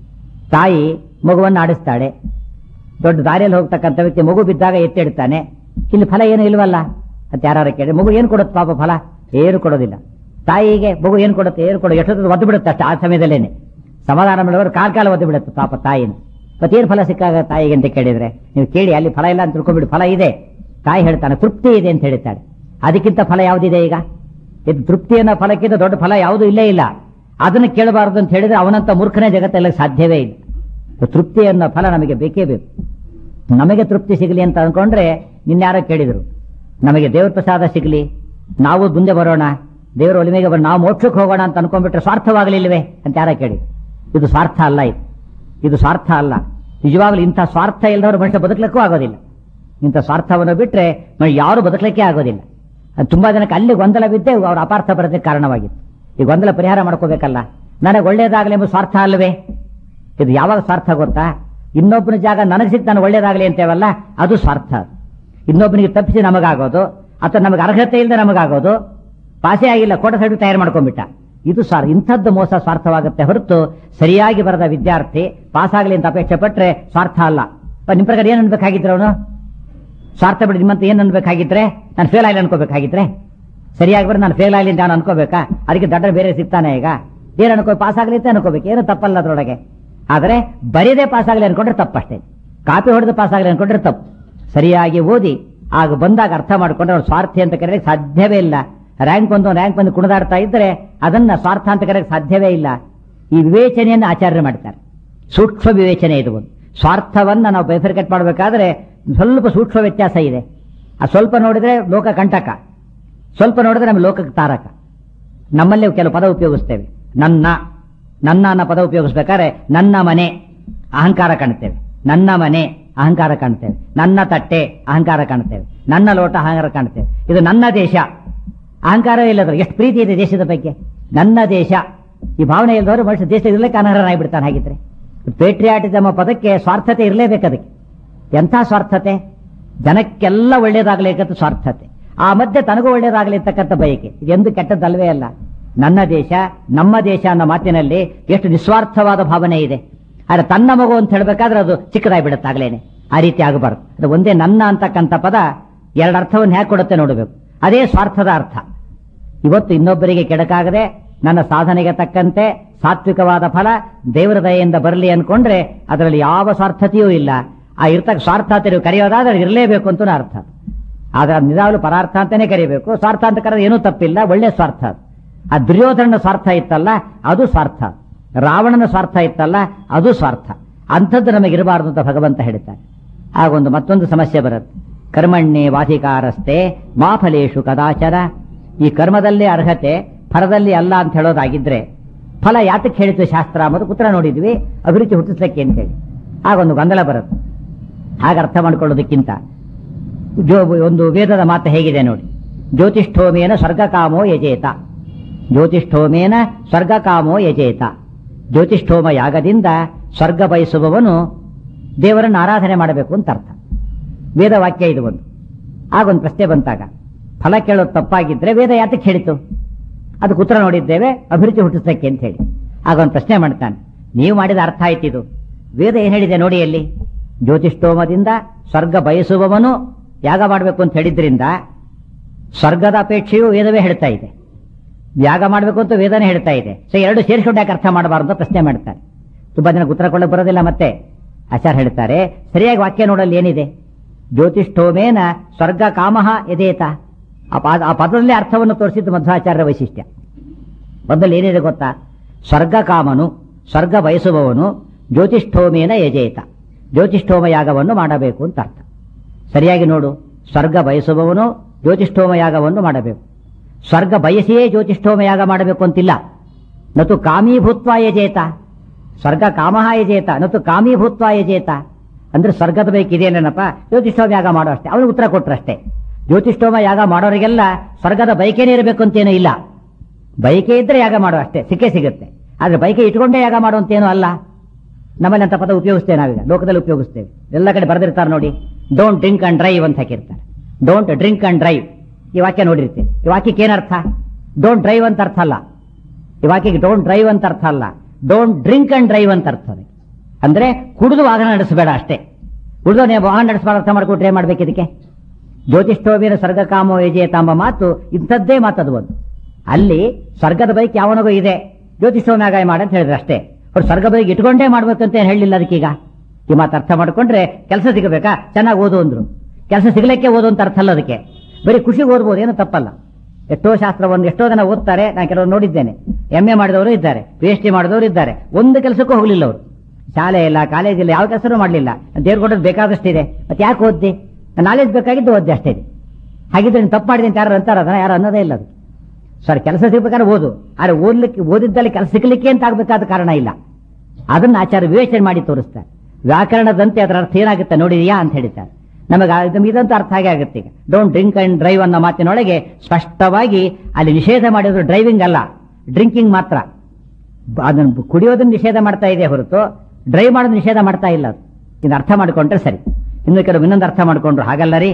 ತಾಯಿ ಮಗುವನ್ನು ಆಡಿಸ್ತಾಳೆ ದೊಡ್ಡ ದಾರಿಯಲ್ಲಿ ಹೋಗ್ತಕ್ಕಂಥ ವ್ಯಕ್ತಿ ಮಗು ಬಿದ್ದಾಗ ಎತ್ತಿಡ್ತಾನೆ ಇಲ್ಲಿ ಫಲ ಏನು ಇಲ್ವಲ್ಲ ಅಂತ ಯಾರು ಕೇಳಿ ಮಗು ಏನು ಕೊಡುತ್ತೆ ಪಾಪ ಫಲ ಏನು ಕೊಡೋದಿಲ್ಲ ತಾಯಿಗೆ ಮಗು ಏನು ಕೊಡುತ್ತೆ ಏನು ಕೊಡೋ ಎಷ್ಟೊತ್ತು ಒದ್ದು ಬಿಡುತ್ತೆ ಅಷ್ಟೇ ಆ ಸಮಯದಲ್ಲೇನೆ ಸಮಾಧಾನ ಮಾಡೋರು ಕಾಲ್ ಕಾಲ ಒದ್ದು ಬಿಡುತ್ತೆ ಪಾಪ ತಾಯಿನ ಮತ್ತೇನು ಫಲ ಸಿಕ್ಕಾಗ ತಾಯಿಗೆ ಅಂತ ಕೇಳಿದ್ರೆ ನೀವು ಕೇಳಿ ಅಲ್ಲಿ ಫಲ ಇಲ್ಲ ಅಂತ ತಿಳ್ಕೊಂಡ್ಬಿಡು ಫಲ ಇದೆ ತಾಯಿ ಹೇಳ್ತಾನೆ ತೃಪ್ತಿ ಇದೆ ಅಂತ ಹೇಳ್ತಾಳೆ ಅದಕ್ಕಿಂತ ಫಲ ಯಾವುದಿದೆ ಈಗ ಇದು ತೃಪ್ತಿ ಅನ್ನೋ ಫಲಕ್ಕಿಂತ ದೊಡ್ಡ ಫಲ ಯಾವುದೂ ಇಲ್ಲೇ ಇಲ್ಲ ಅದನ್ನು ಕೇಳಬಾರದು ಅಂತ ಹೇಳಿದ್ರೆ ಅವನಂತ ಮೂರ್ಖನೇ ಜಗತ್ತೆಲ್ಲ ಸಾಧ್ಯವೇ ಇಲ್ಲ ತೃಪ್ತಿ ಅನ್ನೋ ಫಲ ನಮಗೆ ಬೇಕೇ ಬೇಕು ನಮಗೆ ತೃಪ್ತಿ ಸಿಗಲಿ ಅಂತ ಅನ್ಕೊಂಡ್ರೆ ನಿನ್ಯಾರೋ ಕೇಳಿದ್ರು ನಮಗೆ ದೇವ್ರ ಪ್ರಸಾದ ಸಿಗಲಿ ನಾವು ಮುಂದೆ ಬರೋಣ ದೇವರ ಒಲಿಮೆಗೆ ಬರೋಣ ನಾವು ಮೋಕ್ಷಕ್ಕೆ ಹೋಗೋಣ ಅಂತ ಅನ್ಕೊಂಡ್ಬಿಟ್ರೆ ಸ್ವಾರ್ಥವಾಗಲಿಲ್ವೇ ಅಂತ ಯಾರ ಕೇಳಿ ಇದು ಸ್ವಾರ್ಥ ಅಲ್ಲ ಇದು ಇದು ಸ್ವಾರ್ಥ ಅಲ್ಲ ನಿಜವಾಗ್ಲೂ ಇಂಥ ಸ್ವಾರ್ಥ ಇಲ್ಲದವರು ಮನುಷ್ಯ ಬದುಕಲಿಕ್ಕೂ ಆಗೋದಿಲ್ಲ ಇಂಥ ಸ್ವಾರ್ಥವನ್ನು ಬಿಟ್ರೆ ಮನುಷ್ಯ ಯಾರು ಬದುಕಲಿಕ್ಕೆ ಆಗೋದಿಲ್ಲ ಅದು ತುಂಬಾ ಜನಕ್ಕೆ ಅಲ್ಲಿ ಗೊಂದಲ ಬಿದ್ದೆ ಅವ್ರ ಅಪಾರ್ಥ ಬರೋದಕ್ಕೆ ಕಾರಣವಾಗಿತ್ತು ಈ ಗೊಂದಲ ಪರಿಹಾರ ಮಾಡ್ಕೋಬೇಕಲ್ಲ ನನಗೆ ಒಳ್ಳೇದಾಗಲಿ ಎಂಬ ಸ್ವಾರ್ಥ ಅಲ್ವೇ ಇದು ಯಾವಾಗ ಸ್ವಾರ್ಥ ಗೊತ್ತಾ ಇನ್ನೊಬ್ಬನ ಜಾಗ ನನಗೆ ಸಿಕ್ತು ನಾನು ಒಳ್ಳೇದಾಗಲಿ ಅಂತೇವಲ್ಲ ಅದು ಸ್ವಾರ್ಥ ಇನ್ನೊಬ್ಬನಿಗೆ ತಪ್ಪಿಸಿ ನಮಗಾಗೋದು ಅಥವಾ ನಮಗೆ ಅರ್ಹತೆ ಇಲ್ಲದೆ ನಮಗಾಗೋದು ಪಾಸೇ ಆಗಿಲ್ಲ ಕೋಟ ಸೈಡ್ ತಯಾರು ಮಾಡ್ಕೊಂಡ್ಬಿಟ್ಟ ಇದು ಸಾರ್ ಇಂಥದ್ದು ಮೋಸ ಸ್ವಾರ್ಥವಾಗುತ್ತೆ ಹೊರತು ಸರಿಯಾಗಿ ಬರದ ವಿದ್ಯಾರ್ಥಿ ಪಾಸ್ ಆಗಲಿ ಅಂತ ಅಪೇಕ್ಷೆ ಪಟ್ರೆ ಸ್ವಾರ್ಥ ಅಲ್ಲ ಪ- ನಿಮ್ ಪ್ರಕಾರ ಏನ್ ಅನ್ಬೇಕಾಗಿದ್ರೆ ಅವನು ಸ್ವಾರ್ಥ ಬಿಡಿ ನಿಮ್ಮಂತ ಏನ್ ಅನ್ಬೇಕಾಗಿದ್ರೆ ನಾನು ಫೇಲ್ ಆಗಲಿ ಅನ್ಕೋಬೇಕಾಗಿದ್ರೆ ಸರಿಯಾಗಿ ಬರ ನಾನು ಫೇಲ್ ಆಗಲಿ ಅಂತ ನಾನು ಅನ್ಕೋಬೇಕಾ ಅದಕ್ಕೆ ದಡ್ಡ ಬೇರೆ ಸಿಗ್ತಾನೆ ಈಗ ಏನ್ ಅನ್ಕೋ ಪಾಸ್ ಆಗಲಿ ಅಂತ ಅನ್ಕೋಬೇಕು ಏನು ತಪ್ಪಲ್ಲ ಅದ್ರೊಳಗೆ ಆದರೆ ಬರೀದೇ ಪಾಸ್ ಆಗಲಿ ಅನ್ಕೊಂಡ್ರೆ ತಪ್ಪಷ್ಟೇ ಕಾಪಿ ಹೊಡೆದು ಪಾಸ್ ಆಗಲಿ ಅನ್ಕೊಂಡ್ರೆ ತಪ್ಪು ಸರಿಯಾಗಿ ಓದಿ ಆಗ ಬಂದಾಗ ಅರ್ಥ ಮಾಡ್ಕೊಂಡ್ರೆ ಅವ್ರು ಸ್ವಾರ್ಥಿ ಅಂತ ಕರೆಯಕ್ಕೆ ಸಾಧ್ಯವೇ ಇಲ್ಲ ರ್ಯಾಂಕ್ ಒಂದು ರ್ಯಾಂಕ್ ಬಂದು ಕುಣಿದಾಡ್ತಾ ಇದ್ರೆ ಅದನ್ನ ಸ್ವಾರ್ಥ ಅಂತ ಕರೆಯಕ್ಕೆ ಸಾಧ್ಯವೇ ಇಲ್ಲ ಈ ವಿವೇಚನೆಯನ್ನು ಆಚಾರ್ಯ ಮಾಡ್ತಾರೆ ಸೂಕ್ಷ್ಮ ವಿವೇಚನೆ ಇದು ಒಂದು ಸ್ವಾರ್ಥವನ್ನ ನಾವು ಬೈಫರ್ಕೇಟ್ ಮಾಡಬೇಕಾದ್ರೆ ಸ್ವಲ್ಪ ಸೂಕ್ಷ್ಮ ವ್ಯತ್ಯಾಸ ಇದೆ ಆ ಸ್ವಲ್ಪ ನೋಡಿದ್ರೆ ಲೋಕ ಕಂಟಕ ಸ್ವಲ್ಪ ನೋಡಿದ್ರೆ ನಮಗೆ ಲೋಕಕ್ಕೆ ತಾರಕ ನಮ್ಮಲ್ಲಿ ಕೆಲವು ಪದ ಉಪಯೋಗಿಸ್ತೇವೆ ನನ್ನ ನನ್ನ ಅನ್ನೋ ಪದ ಉಪಯೋಗಿಸ್ಬೇಕಾದ್ರೆ ನನ್ನ ಮನೆ ಅಹಂಕಾರ ಕಾಣ್ತೇವೆ ನನ್ನ ಮನೆ ಅಹಂಕಾರ ಕಾಣ್ತೇವೆ ನನ್ನ ತಟ್ಟೆ ಅಹಂಕಾರ ಕಾಣ್ತೇವೆ ನನ್ನ ಲೋಟ ಅಹಂಕಾರ ಕಾಣ್ತೇವೆ ಇದು ನನ್ನ ದೇಶ ಅಹಂಕಾರವೇ ಇಲ್ಲದ್ರು ಎಷ್ಟು ಪ್ರೀತಿ ಇದೆ ದೇಶದ ಬಗ್ಗೆ ನನ್ನ ದೇಶ ಈ ಭಾವನೆ ಇಲ್ಲದವರು ಮನುಷ್ಯ ದೇಶ ಇರಲಿಕ್ಕೆ ಅನರ್ಹನಾಗಿಬಿಡ್ತಾನೆ ಹಾಗಿದ್ರೆ ಪೇಟ್ರಿಯಾಟಿಸಮ್ ಪದಕ್ಕೆ ಸ್ವಾರ್ಥತೆ ಇರಲೇಬೇಕು ಅದಕ್ಕೆ ಎಂಥ ಸ್ವಾರ್ಥತೆ ಜನಕ್ಕೆಲ್ಲ ಒಳ್ಳೇದಾಗಲಿಕ್ಕಂತ ಸ್ವಾರ್ಥತೆ ಆ ಮಧ್ಯೆ ತನಗೂ ಒಳ್ಳೇದಾಗಲಿ ಅಂತಕ್ಕಂಥ ಬಯಕೆ ಇದೆಂದು ಕೆಟ್ಟದ್ದಲ್ವೇ ಅಲ್ಲ ನನ್ನ ದೇಶ ನಮ್ಮ ದೇಶ ಅನ್ನೋ ಮಾತಿನಲ್ಲಿ ಎಷ್ಟು ನಿಸ್ವಾರ್ಥವಾದ ಭಾವನೆ ಇದೆ ಆದ್ರೆ ತನ್ನ ಮಗು ಅಂತ ಹೇಳ್ಬೇಕಾದ್ರೆ ಅದು ಚಿಕ್ಕದಾಗಿ ಬಿಡುತ್ತಾಗ್ಲೇನೆ ಆ ರೀತಿ ಆಗಬಾರ್ದು ಅದು ಒಂದೇ ನನ್ನ ಅಂತಕ್ಕಂಥ ಪದ ಎರಡು ಅರ್ಥವನ್ನು ಹೇಗೆ ಕೊಡುತ್ತೆ ನೋಡಬೇಕು ಅದೇ ಸ್ವಾರ್ಥದ ಅರ್ಥ ಇವತ್ತು ಇನ್ನೊಬ್ಬರಿಗೆ ಕೆಡಕಾಗದೆ ನನ್ನ ಸಾಧನೆಗೆ ತಕ್ಕಂತೆ ಸಾತ್ವಿಕವಾದ ಫಲ ದೇವರ ದಯೆಯಿಂದ ಬರಲಿ ಅನ್ಕೊಂಡ್ರೆ ಅದರಲ್ಲಿ ಯಾವ ಸ್ವಾರ್ಥತೆಯೂ ಇಲ್ಲ ಆ ಇರ್ತಕ್ಕ ಸ್ವಾರ್ಥ ನೀವು ಕರೆಯೋದಾದ್ರೆ ಇರಲೇಬೇಕು ಅಂತ ಅರ್ಥ ಆದ್ರೆ ಅದು ನಿಜವಾಗ್ಲೂ ಪರಾರ್ಥ ಅಂತಾನೆ ಕರಿಬೇಕು ಸ್ವಾರ್ಥ ಅಂತ ಕರೆದ್ರೆ ಏನೂ ತಪ್ಪಿಲ್ಲ ಒಳ್ಳೆ ಸ್ವಾರ್ಥ ಅದು. ಆ ದುರ್ಯೋಧನ ಸ್ವಾರ್ಥ ಇತ್ತಲ್ಲ ಅದು ಸ್ವಾರ್ಥ ರಾವಣನ ಸ್ವಾರ್ಥ ಇತ್ತಲ್ಲ ಅದು ಸ್ವಾರ್ಥ ಅಂಥದ್ದು ನಮಗಿರಬಾರದು ಅಂತ ಭಗವಂತ ಹೇಳ್ತಾನೆ ಆಗೊಂದು ಮತ್ತೊಂದು ಸಮಸ್ಯೆ ಬರುತ್ತೆ ಕರ್ಮಣ್ಣೆ ವಾಧಿಕಾರಸ್ತೆ ಮಾ ಫಲೇಶು ಕದಾಚರ ಈ ಕರ್ಮದಲ್ಲೇ ಅರ್ಹತೆ ಫಲದಲ್ಲಿ ಅಲ್ಲ ಅಂತ ಹೇಳೋದಾಗಿದ್ರೆ ಫಲ ಯಾತಕ್ಕೆ ಹೇಳಿದ್ವಿ ಶಾಸ್ತ್ರ ಮತ್ತು ಉತ್ತರ ನೋಡಿದ್ವಿ ಅಭಿರುಚಿ ಹುಟ್ಟಿಸ್ಲಿಕ್ಕೆ ಅಂತ ಹೇಳಿ ಆಗೊಂದು ಗೊಂದಲ ಬರುತ್ತೆ ಹಾಗೆ ಅರ್ಥ ಮಾಡ್ಕೊಳ್ಳೋದಕ್ಕಿಂತ ಜೋ ಒಂದು ವೇದದ ಮಾತು ಹೇಗಿದೆ ನೋಡಿ ಜ್ಯೋತಿಷ್ಠೋಮೇನ ಸ್ವರ್ಗಕಾಮೋ ಯಜೇತ ಜ್ಯೋತಿಷ್ಠೋಮೇನ ಸ್ವರ್ಗಕಾಮೋ ಯಜೇತ ಜ್ಯೋತಿಷ್ಠೋಮ ಯಾಗದಿಂದ ಸ್ವರ್ಗ ಬಯಸುವವನು ದೇವರನ್ನು ಆರಾಧನೆ ಮಾಡಬೇಕು ಅಂತ ಅರ್ಥ ವೇದ ವಾಕ್ಯ ಇದು ಒಂದು ಆಗೊಂದು ಪ್ರಶ್ನೆ ಬಂತಾಗ ಫಲ ಕೇಳೋದು ತಪ್ಪಾಗಿದ್ರೆ ವೇದ ಯಾತಕ್ಕೆ ಹೇಳಿತು ಅದಕ್ಕೆ ಉತ್ತರ ನೋಡಿದ್ದೇವೆ ಅಭಿರುಚಿ ಹುಟ್ಟಿಸಕ್ಕೆ ಅಂತ ಹೇಳಿ ಆಗ ಒಂದು ಪ್ರಶ್ನೆ ಮಾಡ್ತಾನೆ ನೀವು ಮಾಡಿದ ಅರ್ಥ ಆಯ್ತಿದು ವೇದ ಏನ್ ಹೇಳಿದೆ ನೋಡಿ ಅಲ್ಲಿ ಜ್ಯೋತಿಷ್ಠೋಮದಿಂದ ಸ್ವರ್ಗ ಬಯಸುವವನು ಯಾಗ ಮಾಡಬೇಕು ಅಂತ ಹೇಳಿದ್ರಿಂದ ಸ್ವರ್ಗದ ಅಪೇಕ್ಷೆಯು ವೇದವೇ ಹೇಳ್ತಾ ಇದೆ ಯಾಗ ಮಾಡಬೇಕು ಅಂತ ವೇದನೆ ಹೇಳ್ತಾ ಇದೆ ಸೊ ಎರಡು ಸೇರಿಸ್ಕೊಂಡು ಯಾಕೆ ಅರ್ಥ ಮಾಡಬಾರ್ದು ಅಂತ ಪ್ರಶ್ನೆ ಮಾಡ್ತಾರೆ ತುಂಬಾ ಜನಕ್ಕೆ ಉತ್ತರ ಕೊಡಕ್ಕೆ ಬರೋದಿಲ್ಲ ಮತ್ತೆ ಆಚಾರ್ಯ ಹೇಳ್ತಾರೆ ಸರಿಯಾಗಿ ವಾಕ್ಯ ನೋಡಲ್ಲಿ ಏನಿದೆ ಜ್ಯೋತಿಷ್ಠೋಮೇನ ಸ್ವರ್ಗ ಕಾಮಹ ಎದೇತ ಆ ಪಾದ ಆ ಪದದಲ್ಲಿ ಅರ್ಥವನ್ನು ತೋರಿಸಿದ್ದು ಮಧ್ವಾಚಾರ್ಯ ವೈಶಿಷ್ಟ್ಯ ಮೊದಲು ಏನಿದೆ ಗೊತ್ತಾ ಸ್ವರ್ಗ ಕಾಮನು ಸ್ವರ್ಗ ಬಯಸುವವನು ಜ್ಯೋತಿಷ್ಠೋಮೇನ ಯಜೇತ ಜ್ಯೋತಿಷ್ಠೋಮ ಯಾಗವನ್ನು ಮಾಡಬೇಕು ಅಂತ ಅರ್ಥ ಸರಿಯಾಗಿ ನೋಡು ಸ್ವರ್ಗ ಬಯಸುವವನು ಜ್ಯೋತಿಷ್ಠೋಮ ಯಾಗವನ್ನು ಮಾಡಬೇಕು ಸ್ವರ್ಗ ಬಯಸಿಯೇ ಜ್ಯೋತಿಷ್ಠೋಮ ಯಾಗ ಮಾಡಬೇಕು ಅಂತಿಲ್ಲ ನತು ಕಾಮೀಭೂತ್ವ ಯಜೇತ ಸ್ವರ್ಗ ಕಾಮಹ ಯಜೇತ ನತು ಕಾಮೀಭೂತ್ವ ಯಜೇತ ಅಂದ್ರೆ ಸ್ವರ್ಗದ ಬೇಕಿದೇನೇನಪ್ಪ ಜ್ಯೋತಿಷ್ಠೋಮ ಯಾಗ ಮಾಡೋ ಅಷ್ಟೇ ಅವನು ಉತ್ತರ ಕೊಟ್ರಷ್ಟೇ ಜ್ಯೋತಿಷ್ಠೋಮ ಯಾಗ ಮಾಡೋರಿಗೆಲ್ಲ ಸ್ವರ್ಗದ ಬೈಕೇನೇ ಇರಬೇಕು ಅಂತೇನೂ ಇಲ್ಲ ಬೈಕೆ ಇದ್ರೆ ಯಾಗ ಮಾಡೋ ಅಷ್ಟೇ ಸಿಕ್ಕೇ ಸಿಗುತ್ತೆ ಆದ್ರೆ ಬೈಕೆ ಇಟ್ಕೊಂಡೇ ಯಾಗ ಮಾಡುವಂತೇನೂ ಅಲ್ಲ ನಮ್ಮಲ್ಲಿ ಅಂತ ಪದ ಉಪಯೋಗಿಸ್ತೇವೆ ನಾವೀಗ ಲೋಕದಲ್ಲಿ ಉಪಯೋಗಿಸ್ತೇವೆ ಎಲ್ಲ ಕಡೆ ಬರೆದಿರ್ತಾರೆ ನೋಡಿ ಡೋಂಟ್ ಡ್ರಿಂಕ್ ಅಂಡ್ ಡ್ರೈವ್ ಅಂತ ಹಾಕಿರ್ತಾರೆ ಡೋಂಟ್ ಡ್ರಿಂಕ್ ಅಂಡ್ ಡ್ರೈವ್ ಈ ವಾಕ್ಯ ನೋಡಿರ್ತೀವಿ ಈ ವಾಕ್ಯಕ್ಕೆ ಏನರ್ಥ ಡೋಂಟ್ ಡ್ರೈವ್ ಅಂತ ಅರ್ಥ ಅಲ್ಲ ಈ ವಾಕ್ಯಕ್ಕೆ ಡೋಂಟ್ ಡ್ರೈವ್ ಅಂತ ಅರ್ಥ ಅಲ್ಲ ಡೋಂಟ್ ಡ್ರಿಂಕ್ ಅಂಡ್ ಡ್ರೈವ್ ಅಂತ ಅರ್ಥ ಅದಕ್ಕೆ ಅಂದ್ರೆ ಕುಡಿದು ವಾಹನ ನಡೆಸಬೇಡ ಅಷ್ಟೇ ಕುಡಿದು ನೀವು ವಾಹನ ನಡೆಸಬಾರ ಅರ್ಥ ಮಾಡ್ಕೊಟ್ರೆ ಏನ್ ಮಾಡ್ಬೇಕು ಇದಕ್ಕೆ ಜ್ಯೋತಿಷ್ಠೋವಿನ ಸ್ವರ್ಗಕಾಮೋ ಯಜೇತ ಎಂಬ ಮಾತು ಇಂಥದ್ದೇ ಮಾತದು ಒಂದು ಅಲ್ಲಿ ಸ್ವರ್ಗದ ಬೈಕ್ ಯಾವನಿಗೂ ಇದೆ ಜ್ಯೋತಿಷ್ಠೋಮ್ಯಾಗ ಮಾಡಿ ಅಂತ ಹೇಳಿದ್ರೆ ಅಷ್ಟೇ ಅವ್ರು ಸ್ವರ್ಗ ಬೈಕ್ ಇಟ್ಕೊಂಡೇ ಮಾಡ್ಬೇಕಂತ ಏನ್ ಹೇಳಿಲ್ಲ ಅದಕ್ಕೀಗ ಈ ಮಾತು ಅರ್ಥ ಮಾಡ್ಕೊಂಡ್ರೆ ಕೆಲಸ ಸಿಗಬೇಕಾ ಚೆನ್ನಾಗಿ ಓದು ಅಂದ್ರು ಕೆಲಸ ಸಿಗಲಿಕ್ಕೆ ಓದು ಅಂತ ಅರ್ಥ ಅಲ್ಲ ಅದಕ್ಕೆ ಬರೀ ಖುಷಿಗೆ ಓದ್ಬೋದು ಏನು ತಪ್ಪಲ್ಲ ಎಷ್ಟೋ ಶಾಸ್ತ್ರವನ್ನು ಎಷ್ಟೋ ಜನ ಓದ್ತಾರೆ ನಾನು ಕೆಲವರು ನೋಡಿದ್ದೇನೆ ಎಂ ಎ ಮಾಡಿದವರು ಇದ್ದಾರೆ ಪಿ ಎಚ್ ಡಿ ಮಾಡಿದವರು ಇದ್ದಾರೆ ಒಂದು ಕೆಲಸಕ್ಕೂ ಹೋಗಲಿಲ್ಲ ಅವರು ಶಾಲೆ ಇಲ್ಲ ಕಾಲೇಜ್ ಇಲ್ಲ ಯಾವ ಕೆಲಸನೂ ಮಾಡಲಿಲ್ಲ ದೇವ್ರು ಕೊಡೋದು ಬೇಕಾದಷ್ಟಿದೆ ಮತ್ತೆ ಯಾಕೆ ಓದ್ದಿ ನಾಲೆಜ್ ಬೇಕಾಗಿದ್ದು ಓದ್ದೆ ಅಷ್ಟೇ ಇದೆ ಹಾಗಿದ್ರೆ ನೀನು ತಪ್ಪು ಮಾಡಿದೆ ಅಂತ ಯಾರು ಅಂತಾರ ಅದನ್ನ ಯಾರು ಅನ್ನೋದೇ ಇಲ್ಲ ಅದು ಸರ್ ಕೆಲಸ ಸಿಗ್ಬೇಕಾದ್ರೆ ಓದು ಆದ್ರೆ ಓದ್ಲಿಕ್ಕೆ ಓದಿದ್ದಲ್ಲಿ ಕೆಲಸ ಸಿಗ್ಲಿಕ್ಕೆ ಅಂತ ಆಗ್ಬೇಕಾದ ಕಾರಣ ಇಲ್ಲ ಅದನ್ನ ಆಚಾರ್ಯ ವಿವೇಚನೆ ಮಾಡಿ ತೋರಿಸ್ತಾರೆ ವ್ಯಾಕರಣದಂತೆ ಅದರ ಅರ್ಥ ಏನಾಗುತ್ತೆ ನೋಡಿದೆಯಾ ಅಂತ ಹೇಳ್ತಾರೆ ನಮಗೆ ಆ- ನಮ್ಗೆ ಇದಂತೂ ಅರ್ಥ ಆಗೇ ಆಗುತ್ತೆ ಈಗ ಡೋಂಟ್ ಡ್ರಿಂಕ್ ಅಂಡ್ ಡ್ರೈವ್ ಅನ್ನೋ ಮಾತಿನೊಳಗೆ ಸ್ಪಷ್ಟವಾಗಿ ಅಲ್ಲಿ ನಿಷೇಧ ಮಾಡಿದ್ರು ಡ್ರೈವಿಂಗ್ ಅಲ್ಲ ಡ್ರಿಂಕಿಂಗ್ ಮಾತ್ರ ಬ- ಅದನ್ನು ಕುಡಿಯೋದನ್ನ ನಿಷೇಧ ಮಾಡ್ತಾ ಇದೆ ಹೊರತು ಡ್ರೈವ್ ಮಾಡೋದು ನಿಷೇಧ ಮಾಡ್ತಾ ಇಲ್ಲ ಅದು ಇದು ಅರ್ಥ ಮಾಡ್ಕೊಂಡ್ರೆ ಸರಿ ಇನ್ನು ಕೆಲವು ಇನ್ನೊಂದು ಅರ್ಥ ಮಾಡ್ಕೊಂಡ್ರು ಹಾಗಲ್ಲ ರೀ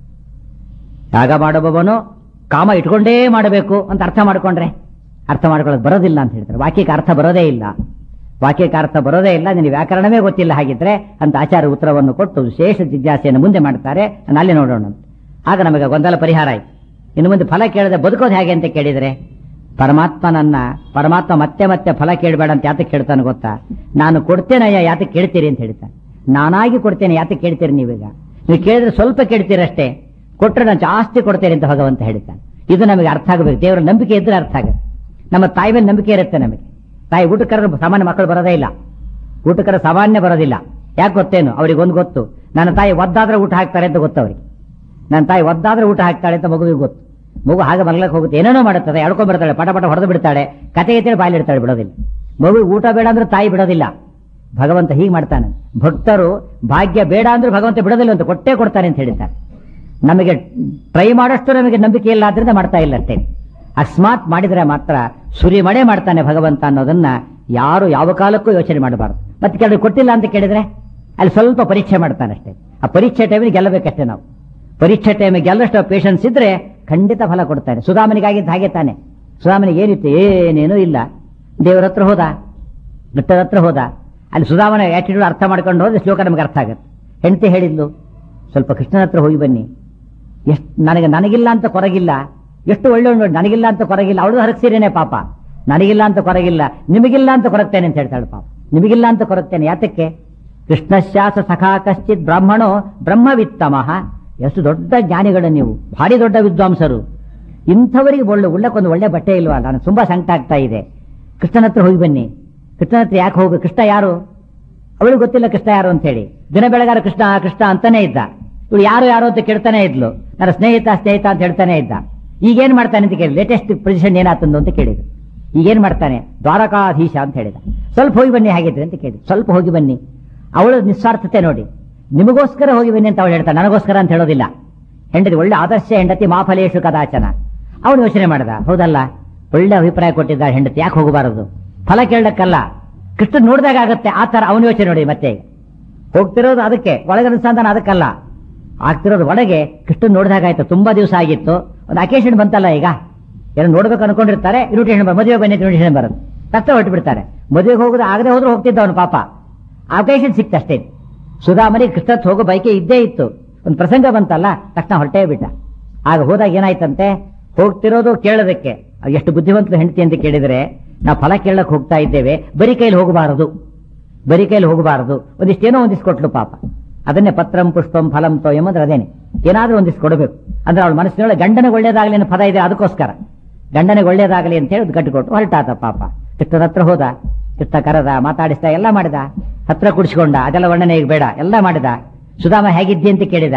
ಯಾಗ ಮಾಡುವವನು ಕಾಮ ಇಟ್ಕೊಂಡೇ ಮಾಡಬೇಕು ಅಂತ ಅರ್ಥ ಮಾಡ್ಕೊಂಡ್ರೆ ಅರ್ಥ ಮಾಡ್ಕೊಳ್ಳೋದು ಬರೋದಿಲ್ಲ ಅಂತ ಹೇಳ್ತಾರೆ ವಾಕ್ಯಕ್ಕೆ ಅರ್ಥ ಬರೋದೇ ಇಲ್ಲ ವಾಕ್ಯಕ್ಕೆ ಅರ್ಥ ಬರೋದೇ ಇಲ್ಲ ನಿನಗೆ ವ್ಯಾಕರಣವೇ ಗೊತ್ತಿಲ್ಲ ಹಾಗಿದ್ರೆ ಅಂತ ಆಚಾರ ಉತ್ತರವನ್ನು ಕೊಟ್ಟು ವಿಶೇಷ ಜಿಜ್ಞಾಸೆಯನ್ನು ಮುಂದೆ ಮಾಡ್ತಾರೆ ನಾನು ಅಲ್ಲಿ ನೋಡೋಣ ಅಂತ. ಆಗ ನಮಗೆ ಗೊಂದಲ ಪರಿಹಾರ ಆಯ್ತು ಇನ್ನು ಮುಂದೆ ಫಲ ಕೇಳದೆ ಬದುಕೋದು ಹೇಗೆ ಅಂತ ಕೇಳಿದರೆ ಪರಮಾತ್ಮನನ್ನ ಪರಮಾತ್ಮ ಮತ್ತೆ ಮತ್ತೆ ಫಲ ಕೇಳಬೇಡ ಅಂತ ಯಾತಕ್ಕೆ ಕೇಳ್ತಾನೆ ಗೊತ್ತಾ ನಾನು ಕೊಡ್ತೇನಯ್ಯ ಯಾತಕ್ಕೆ ಕೇಳ್ತೀರಿ ಅಂತ ಹೇಳ್ತಾನೆ ನಾನಾಗಿ ಕೊಡ್ತೇನೆ ಯಾತಕ್ಕೆ ಕೇಳ್ತೀರಿ ನೀವೀಗ ನೀವು ಕೇಳಿದ್ರೆ ಸ್ವಲ್ಪ ಕೇಳ್ತೀರಷ್ಟೇ ಕೊಟ್ಟರೆ ನಾನು ಜಾಸ್ತಿ ಕೊಡ್ತೇನೆ ಅಂತ ಭಗವಂತ ಹೇಳ್ತಾನೆ ಇದು ನಮಗೆ ಅರ್ಥ ಆಗಬೇಕು ದೇವರ ನಂಬಿಕೆ ಇದ್ರೆ ಅರ್ಥ ಆಗುತ್ತೆ ನಮ್ಮ ತಾಯಿ ಮೇಲೆ ನಂಬಿಕೆ ಇರುತ್ತೆ ನಮಗೆ ತಾಯಿ ಊಟಕ್ಕರ ಸಾಮಾನ್ಯ ಮಕ್ಕಳು ಬರೋದೇ ಇಲ್ಲ ಊಟಕ್ಕರ ಸಾಮಾನ್ಯ ಬರೋದಿಲ್ಲ ಯಾಕೆ ಗೊತ್ತೇನು ಅವ್ರಿಗೆ ಒಂದು ಗೊತ್ತು ನನ್ನ ತಾಯಿ ಒದ್ದಾದ್ರೆ ಊಟ ಹಾಕ್ತಾರೆ ಅಂತ ಗೊತ್ತು ಅವ್ರಿಗೆ ನನ್ನ ತಾಯಿ ಒದ್ದಾದ್ರೆ ಊಟ ಹಾಕ್ತಾಳೆ ಅಂತ ಮಗುವಿಗೆ ಗೊತ್ತು ಮಗು ಹಾಗೆ ಮಲಗಕ್ಕೆ ಹೋಗುತ್ತೆ ಏನೇನೋ ಮಾಡುತ್ತದೆ ಎಳ್ಕೊಂಡ್ ಬರ್ತಾಳೆ ಪಟ ಪಟ ಹೊಡೆದು ಬಿಡ್ತಾಳೆ ಕತೆ ಎತ್ತೇಳಿ ಬಾಯಲ್ಲಿ ಇಡ್ತಾಳೆ ಬಿಡೋದಿಲ್ಲ ಮಗು ಊಟ ಬೇಡ ಅಂದ್ರೆ ತಾಯಿ ಬಿಡೋದಿಲ್ಲ ಭಗವಂತ ಹೀಗೆ ಮಾಡ್ತಾನೆ ಭಕ್ತರು ಭಾಗ್ಯ ಬೇಡ ಅಂದ್ರೆ ಭಗವಂತ ಬಿಡೋದಿಲ್ಲ ಅಂತ ಕೊಟ್ಟೇ ಕೊಡ್ತಾನೆ ಅಂತ ಹೇಳ್ತಾರೆ ನಮಗೆ ಟ್ರೈ ಮಾಡೋಷ್ಟು ನಮಗೆ ನಂಬಿಕೆ ಇಲ್ಲ ಆದ್ರಿಂದ ಮಾಡ್ತಾ ಇಲ್ಲ ಅಷ್ಟೇ ಅಕಸ್ಮಾತ್ ಮಾಡಿದ್ರೆ ಮಾತ್ರ ಸುರಿ ಮಳೆ ಮಾಡ್ತಾನೆ ಭಗವಂತ ಅನ್ನೋದನ್ನ ಯಾರು ಯಾವ ಕಾಲಕ್ಕೂ ಯೋಚನೆ ಮಾಡಬಾರದು ಮತ್ತೆ ಕೆಲವರು ಕೊಟ್ಟಿಲ್ಲ ಅಂತ ಕೇಳಿದ್ರೆ ಅಲ್ಲಿ ಸ್ವಲ್ಪ ಪರೀಕ್ಷೆ ಮಾಡ್ತಾನೆ ಅಷ್ಟೇ ಆ ಪರೀಕ್ಷೆ ಟೈಮಿಗೆ ಗೆಲ್ಲಬೇಕಷ್ಟೇ ನಾವು ಪರೀಕ್ಷೆ ಟೈಮಿಗೆ ಗೆಲ್ಲಷ್ಟು ಪೇಷನ್ಸ್ ಇದ್ರೆ ಖಂಡಿತ ಫಲ ಕೊಡ್ತಾನೆ ಸುಧಾಮನಿಗಾಗಿದ್ದು ಹಾಗೆ ತಾನೆ ಸುಧಾಮನಿಗೆ ಏನಿತ್ತು ಏನೇನೂ ಇಲ್ಲ ದೇವರ ಹತ್ರ ಹೋದ ಬೆಟ್ಟದ ಹತ್ರ ಹೋದ ಅಲ್ಲಿ ಸುಧಾಮನ ಆಟಿಟ್ಯೂಡ್ ಅರ್ಥ ಮಾಡ್ಕೊಂಡು ಹೋದ್ರೆ ಶ್ಲೋಕ ನಮಗೆ ಅರ್ಥ ಆಗುತ್ತೆ ಹೆಂಡತಿ ಹೇಳಿದ್ಲು ಸ್ವಲ್ಪ ಕೃಷ್ಣನ ಹತ್ರ ಹೋಗಿ ಬನ್ನಿ ಎಷ್ಟು ನನಗೆ ನನಗಿಲ್ಲ ಅಂತ ಕೊರಗಿಲ್ಲ ಎಷ್ಟು ಒಳ್ಳೆ ನೋಡಿ ನನಗಿಲ್ಲ ಅಂತ ಕೊರಗಿಲ್ಲ ಅವಳು ಹರಕ್ಸಿರೇನೆ ಪಾಪ ನನಗಿಲ್ಲ ಅಂತ ಕೊರಗಿಲ್ಲ ನಿಮಗಿಲ್ಲ ಅಂತ ಕೊರಗ್ತೇನೆ ಅಂತ ಹೇಳ್ತಾಳೆ ಪಾಪ ನಿಮಗಿಲ್ಲ ಅಂತ ಕೊರಗ್ತೇನೆ ಯಾತಕ್ಕೆ ಕೃಷ್ಣಶ್ಯಾಸ ಸಖಾ ಕಶ್ಚಿತ್ ಬ್ರಾಹ್ಮಣೋ ಬ್ರಹ್ಮವಿತ್ತಮಃ ಎಷ್ಟು ದೊಡ್ಡ ಜ್ಞಾನಿಗಳು ನೀವು ಭಾರಿ ದೊಡ್ಡ ವಿದ್ವಾಂಸರು ಇಂಥವರಿಗೆ ಒಳ್ಳೆ ಉಳ್ಳಕ್ಕೊಂದು ಒಳ್ಳೆ ಬಟ್ಟೆ ಇಲ್ವಾ ನಾನು ತುಂಬಾ ಸಂಕಟ ಆಗ್ತಾ ಇದೆ ಕೃಷ್ಣನ ಹತ್ರ ಹೋಗಿ ಬನ್ನಿ ಕೃಷ್ಣನ ಹತ್ರ ಯಾಕೆ ಹೋಗು ಕೃಷ್ಣ ಯಾರು ಅವಳಿಗೆ ಗೊತ್ತಿಲ್ಲ ಕೃಷ್ಣ ಯಾರು ಅಂತ ಹೇಳಿ ದಿನ ಬೆಳಗಾರ ಕೃಷ್ಣ ಕೃಷ್ಣ ಅಂತಾನೆ ಇದ್ದ ಇವಳು ಯಾರು ಯಾರು ಅಂತ ಕೇಳ್ತಾನೆ ಇದ್ಲು ನನ್ನ ಸ್ನೇಹಿತ ಸ್ನೇಹಿತ ಅಂತ ಹೇಳ್ತಾನೆ ಇದ್ದ ಈಗೇನ್ ಮಾಡ್ತಾನೆ ಅಂತ ಕೇಳಿ ಲೇಟೆಸ್ಟ್ ಪೊಸಿಷನ್ ಏನಾತಂದು ಅಂತ ಕೇಳಿದ್ರು ಈಗೇನ್ ಮಾಡ್ತಾನೆ ದ್ವಾರಕಾಧೀಶ ಅಂತ ಹೇಳಿದ ಸ್ವಲ್ಪ ಹೋಗಿ ಬನ್ನಿ ಹಾಗಿದ್ರೆ ಅಂತ ಕೇಳಿ ಸ್ವಲ್ಪ ಹೋಗಿ ಬನ್ನಿ ಅವಳು ನಿಸ್ವಾರ್ಥತೆ ನೋಡಿ ನಿಮಗೋಸ್ಕರ ಹೋಗಿ ಬನ್ನಿ ಅಂತ ಅವಳು ಹೇಳ್ತಾಳೆ ನನಗೋಸ್ಕರ ಅಂತ ಹೇಳೋದಿಲ್ಲ ಹೆಂಡತಿ ಒಳ್ಳೆ ಆದರ್ಶ ಹೆಂಡತಿ ಮಾಫಲೇಶು ಕದಾಚನ ಅವನು ಯೋಚನೆ ಮಾಡ್ದ ಹೌದಲ್ಲ ಒಳ್ಳೆ ಅಭಿಪ್ರಾಯ ಕೊಟ್ಟಿದ್ದ ಹೆಂಡತಿ ಯಾಕೆ ಹೋಗಬಾರದು ಫಲ ಕೇಳಕ್ಕಲ್ಲ ಕೃಷ್ಣ ನೋಡಿದಾಗ ಆಗತ್ತೆ ಆ ತರ ಅವನ ಯೋಚನೆ ನೋಡಿ ಮತ್ತೆ ಹೋಗ್ತಿರೋದು ಅದಕ್ಕೆ ಒಳಗೆ ಅನುಸಂಧಾನ ಅದಕ್ಕಲ್ಲ ಆಗ್ತಿರೋದು ಒಳಗೆ ಕೃಷ್ಣ ನೋಡಿದಾಗ ಆಯ್ತು ತುಂಬಾ ದಿವಸ ಆಗಿತ್ತು ಒಂದು ಅಕೇಶನ್ ಬಂತಲ್ಲ ಈಗ ಏನೋ ನೋಡ್ಬೇಕು ಅನ್ಕೊಂಡಿರ್ತಾರೆ ಇನ್ವಿಟೇಷನ್ ಮದುವೆ ಬನ್ನಿ ಇನ್ವಿಟೇಷನ್ ಬರೋದು ತಕ್ಷಣ ಹೊರಟು ಬಿಡ್ತಾರೆ ಮದುವೆಗೆ ಹೋಗೋದು ಆಗದೆ ಹೋದ್ರೆ ಹೋಗ್ತಿದ್ದ ಅವನು ಪಾಪ ಅಕೇಶನ್ ಸಿಕ್ತಷ್ಟೇ ಸುಧಾಮನಿ ಕೃಷ್ಣ ಹತ್ರ ಹೋಗೋ ಬೈಕೆ ಇದ್ದೇ ಇತ್ತು ಒಂದು ಪ್ರಸಂಗ ಬಂತಲ್ಲ ತಕ್ಷಣ ಹೊರಟೇ ಬಿಟ್ಟ ಆಗ ಹೋದಾಗ ಏನಾಯ್ತಂತೆ ಹೋಗ್ತಿರೋದು ಕೇಳೋದಕ್ಕೆ ಅವ್ ಎಷ್ಟು ಬುದ್ಧಿವಂತರು ಹೆಂಡತಿ ಅಂತ ಕೇಳಿದ್ರೆ ನಾವು ಫಲ ಕೇಳಕ್ ಹೋಗ್ತಾ ಇದ್ದೇವೆ ಬರೀ ಕೈಲಿ ಹೋಗಬಾರದು ಬರೀ ಕೈಲಿ ಹೋಗಬಾರದು ಒಂದಿಷ್ಟೇನೋ ಒಂದಿಷ್ಟು ಕೊಟ್ಲು ಪಾಪ ಅದನ್ನೇ ಪತ್ರಂ ಪುಷ್ಪಂ ಫಲಂ ತೋ ಎಂಬುದ್ರೆ ಅದೇನೆ ಏನಾದ್ರೂ ಒಂದಿಷ್ಟು ಕೊಡಬೇಕು ಅಂದ್ರೆ ಅವಳ ಮನಸ್ಸಿನೊಳಗೆ ಗಂಡನಿಗೆ ಒಳ್ಳೇದಾಗಲಿ ಅನ್ನೋ ಪದ ಇದೆ ಅದಕ್ಕೋಸ್ಕರ ಗಂಡನಿಗೆ ಒಳ್ಳೇದಾಗಲಿ ಅಂತ ಹೇಳಿ ಕಟ್ಟಿಕೊಟ್ಟು ಹೊರಟಾತ ಪಾಪ ಕೃಷ್ಣನ ಹತ್ರ ಹೋದ ಕೃಷ್ಣ ಕರೆದ ಮಾತಾಡಿಸ್ದ ಎಲ್ಲ ಮಾಡಿದ ಹತ್ರ ಕುಡಿಸ್ಕೊಂಡ ಅದೆಲ್ಲ ವರ್ಣನೆ ಈಗ ಬೇಡ ಎಲ್ಲ ಮಾಡಿದ ಸುಧಾಮ ಹೇಗಿದ್ದಿ ಅಂತ ಕೇಳಿದ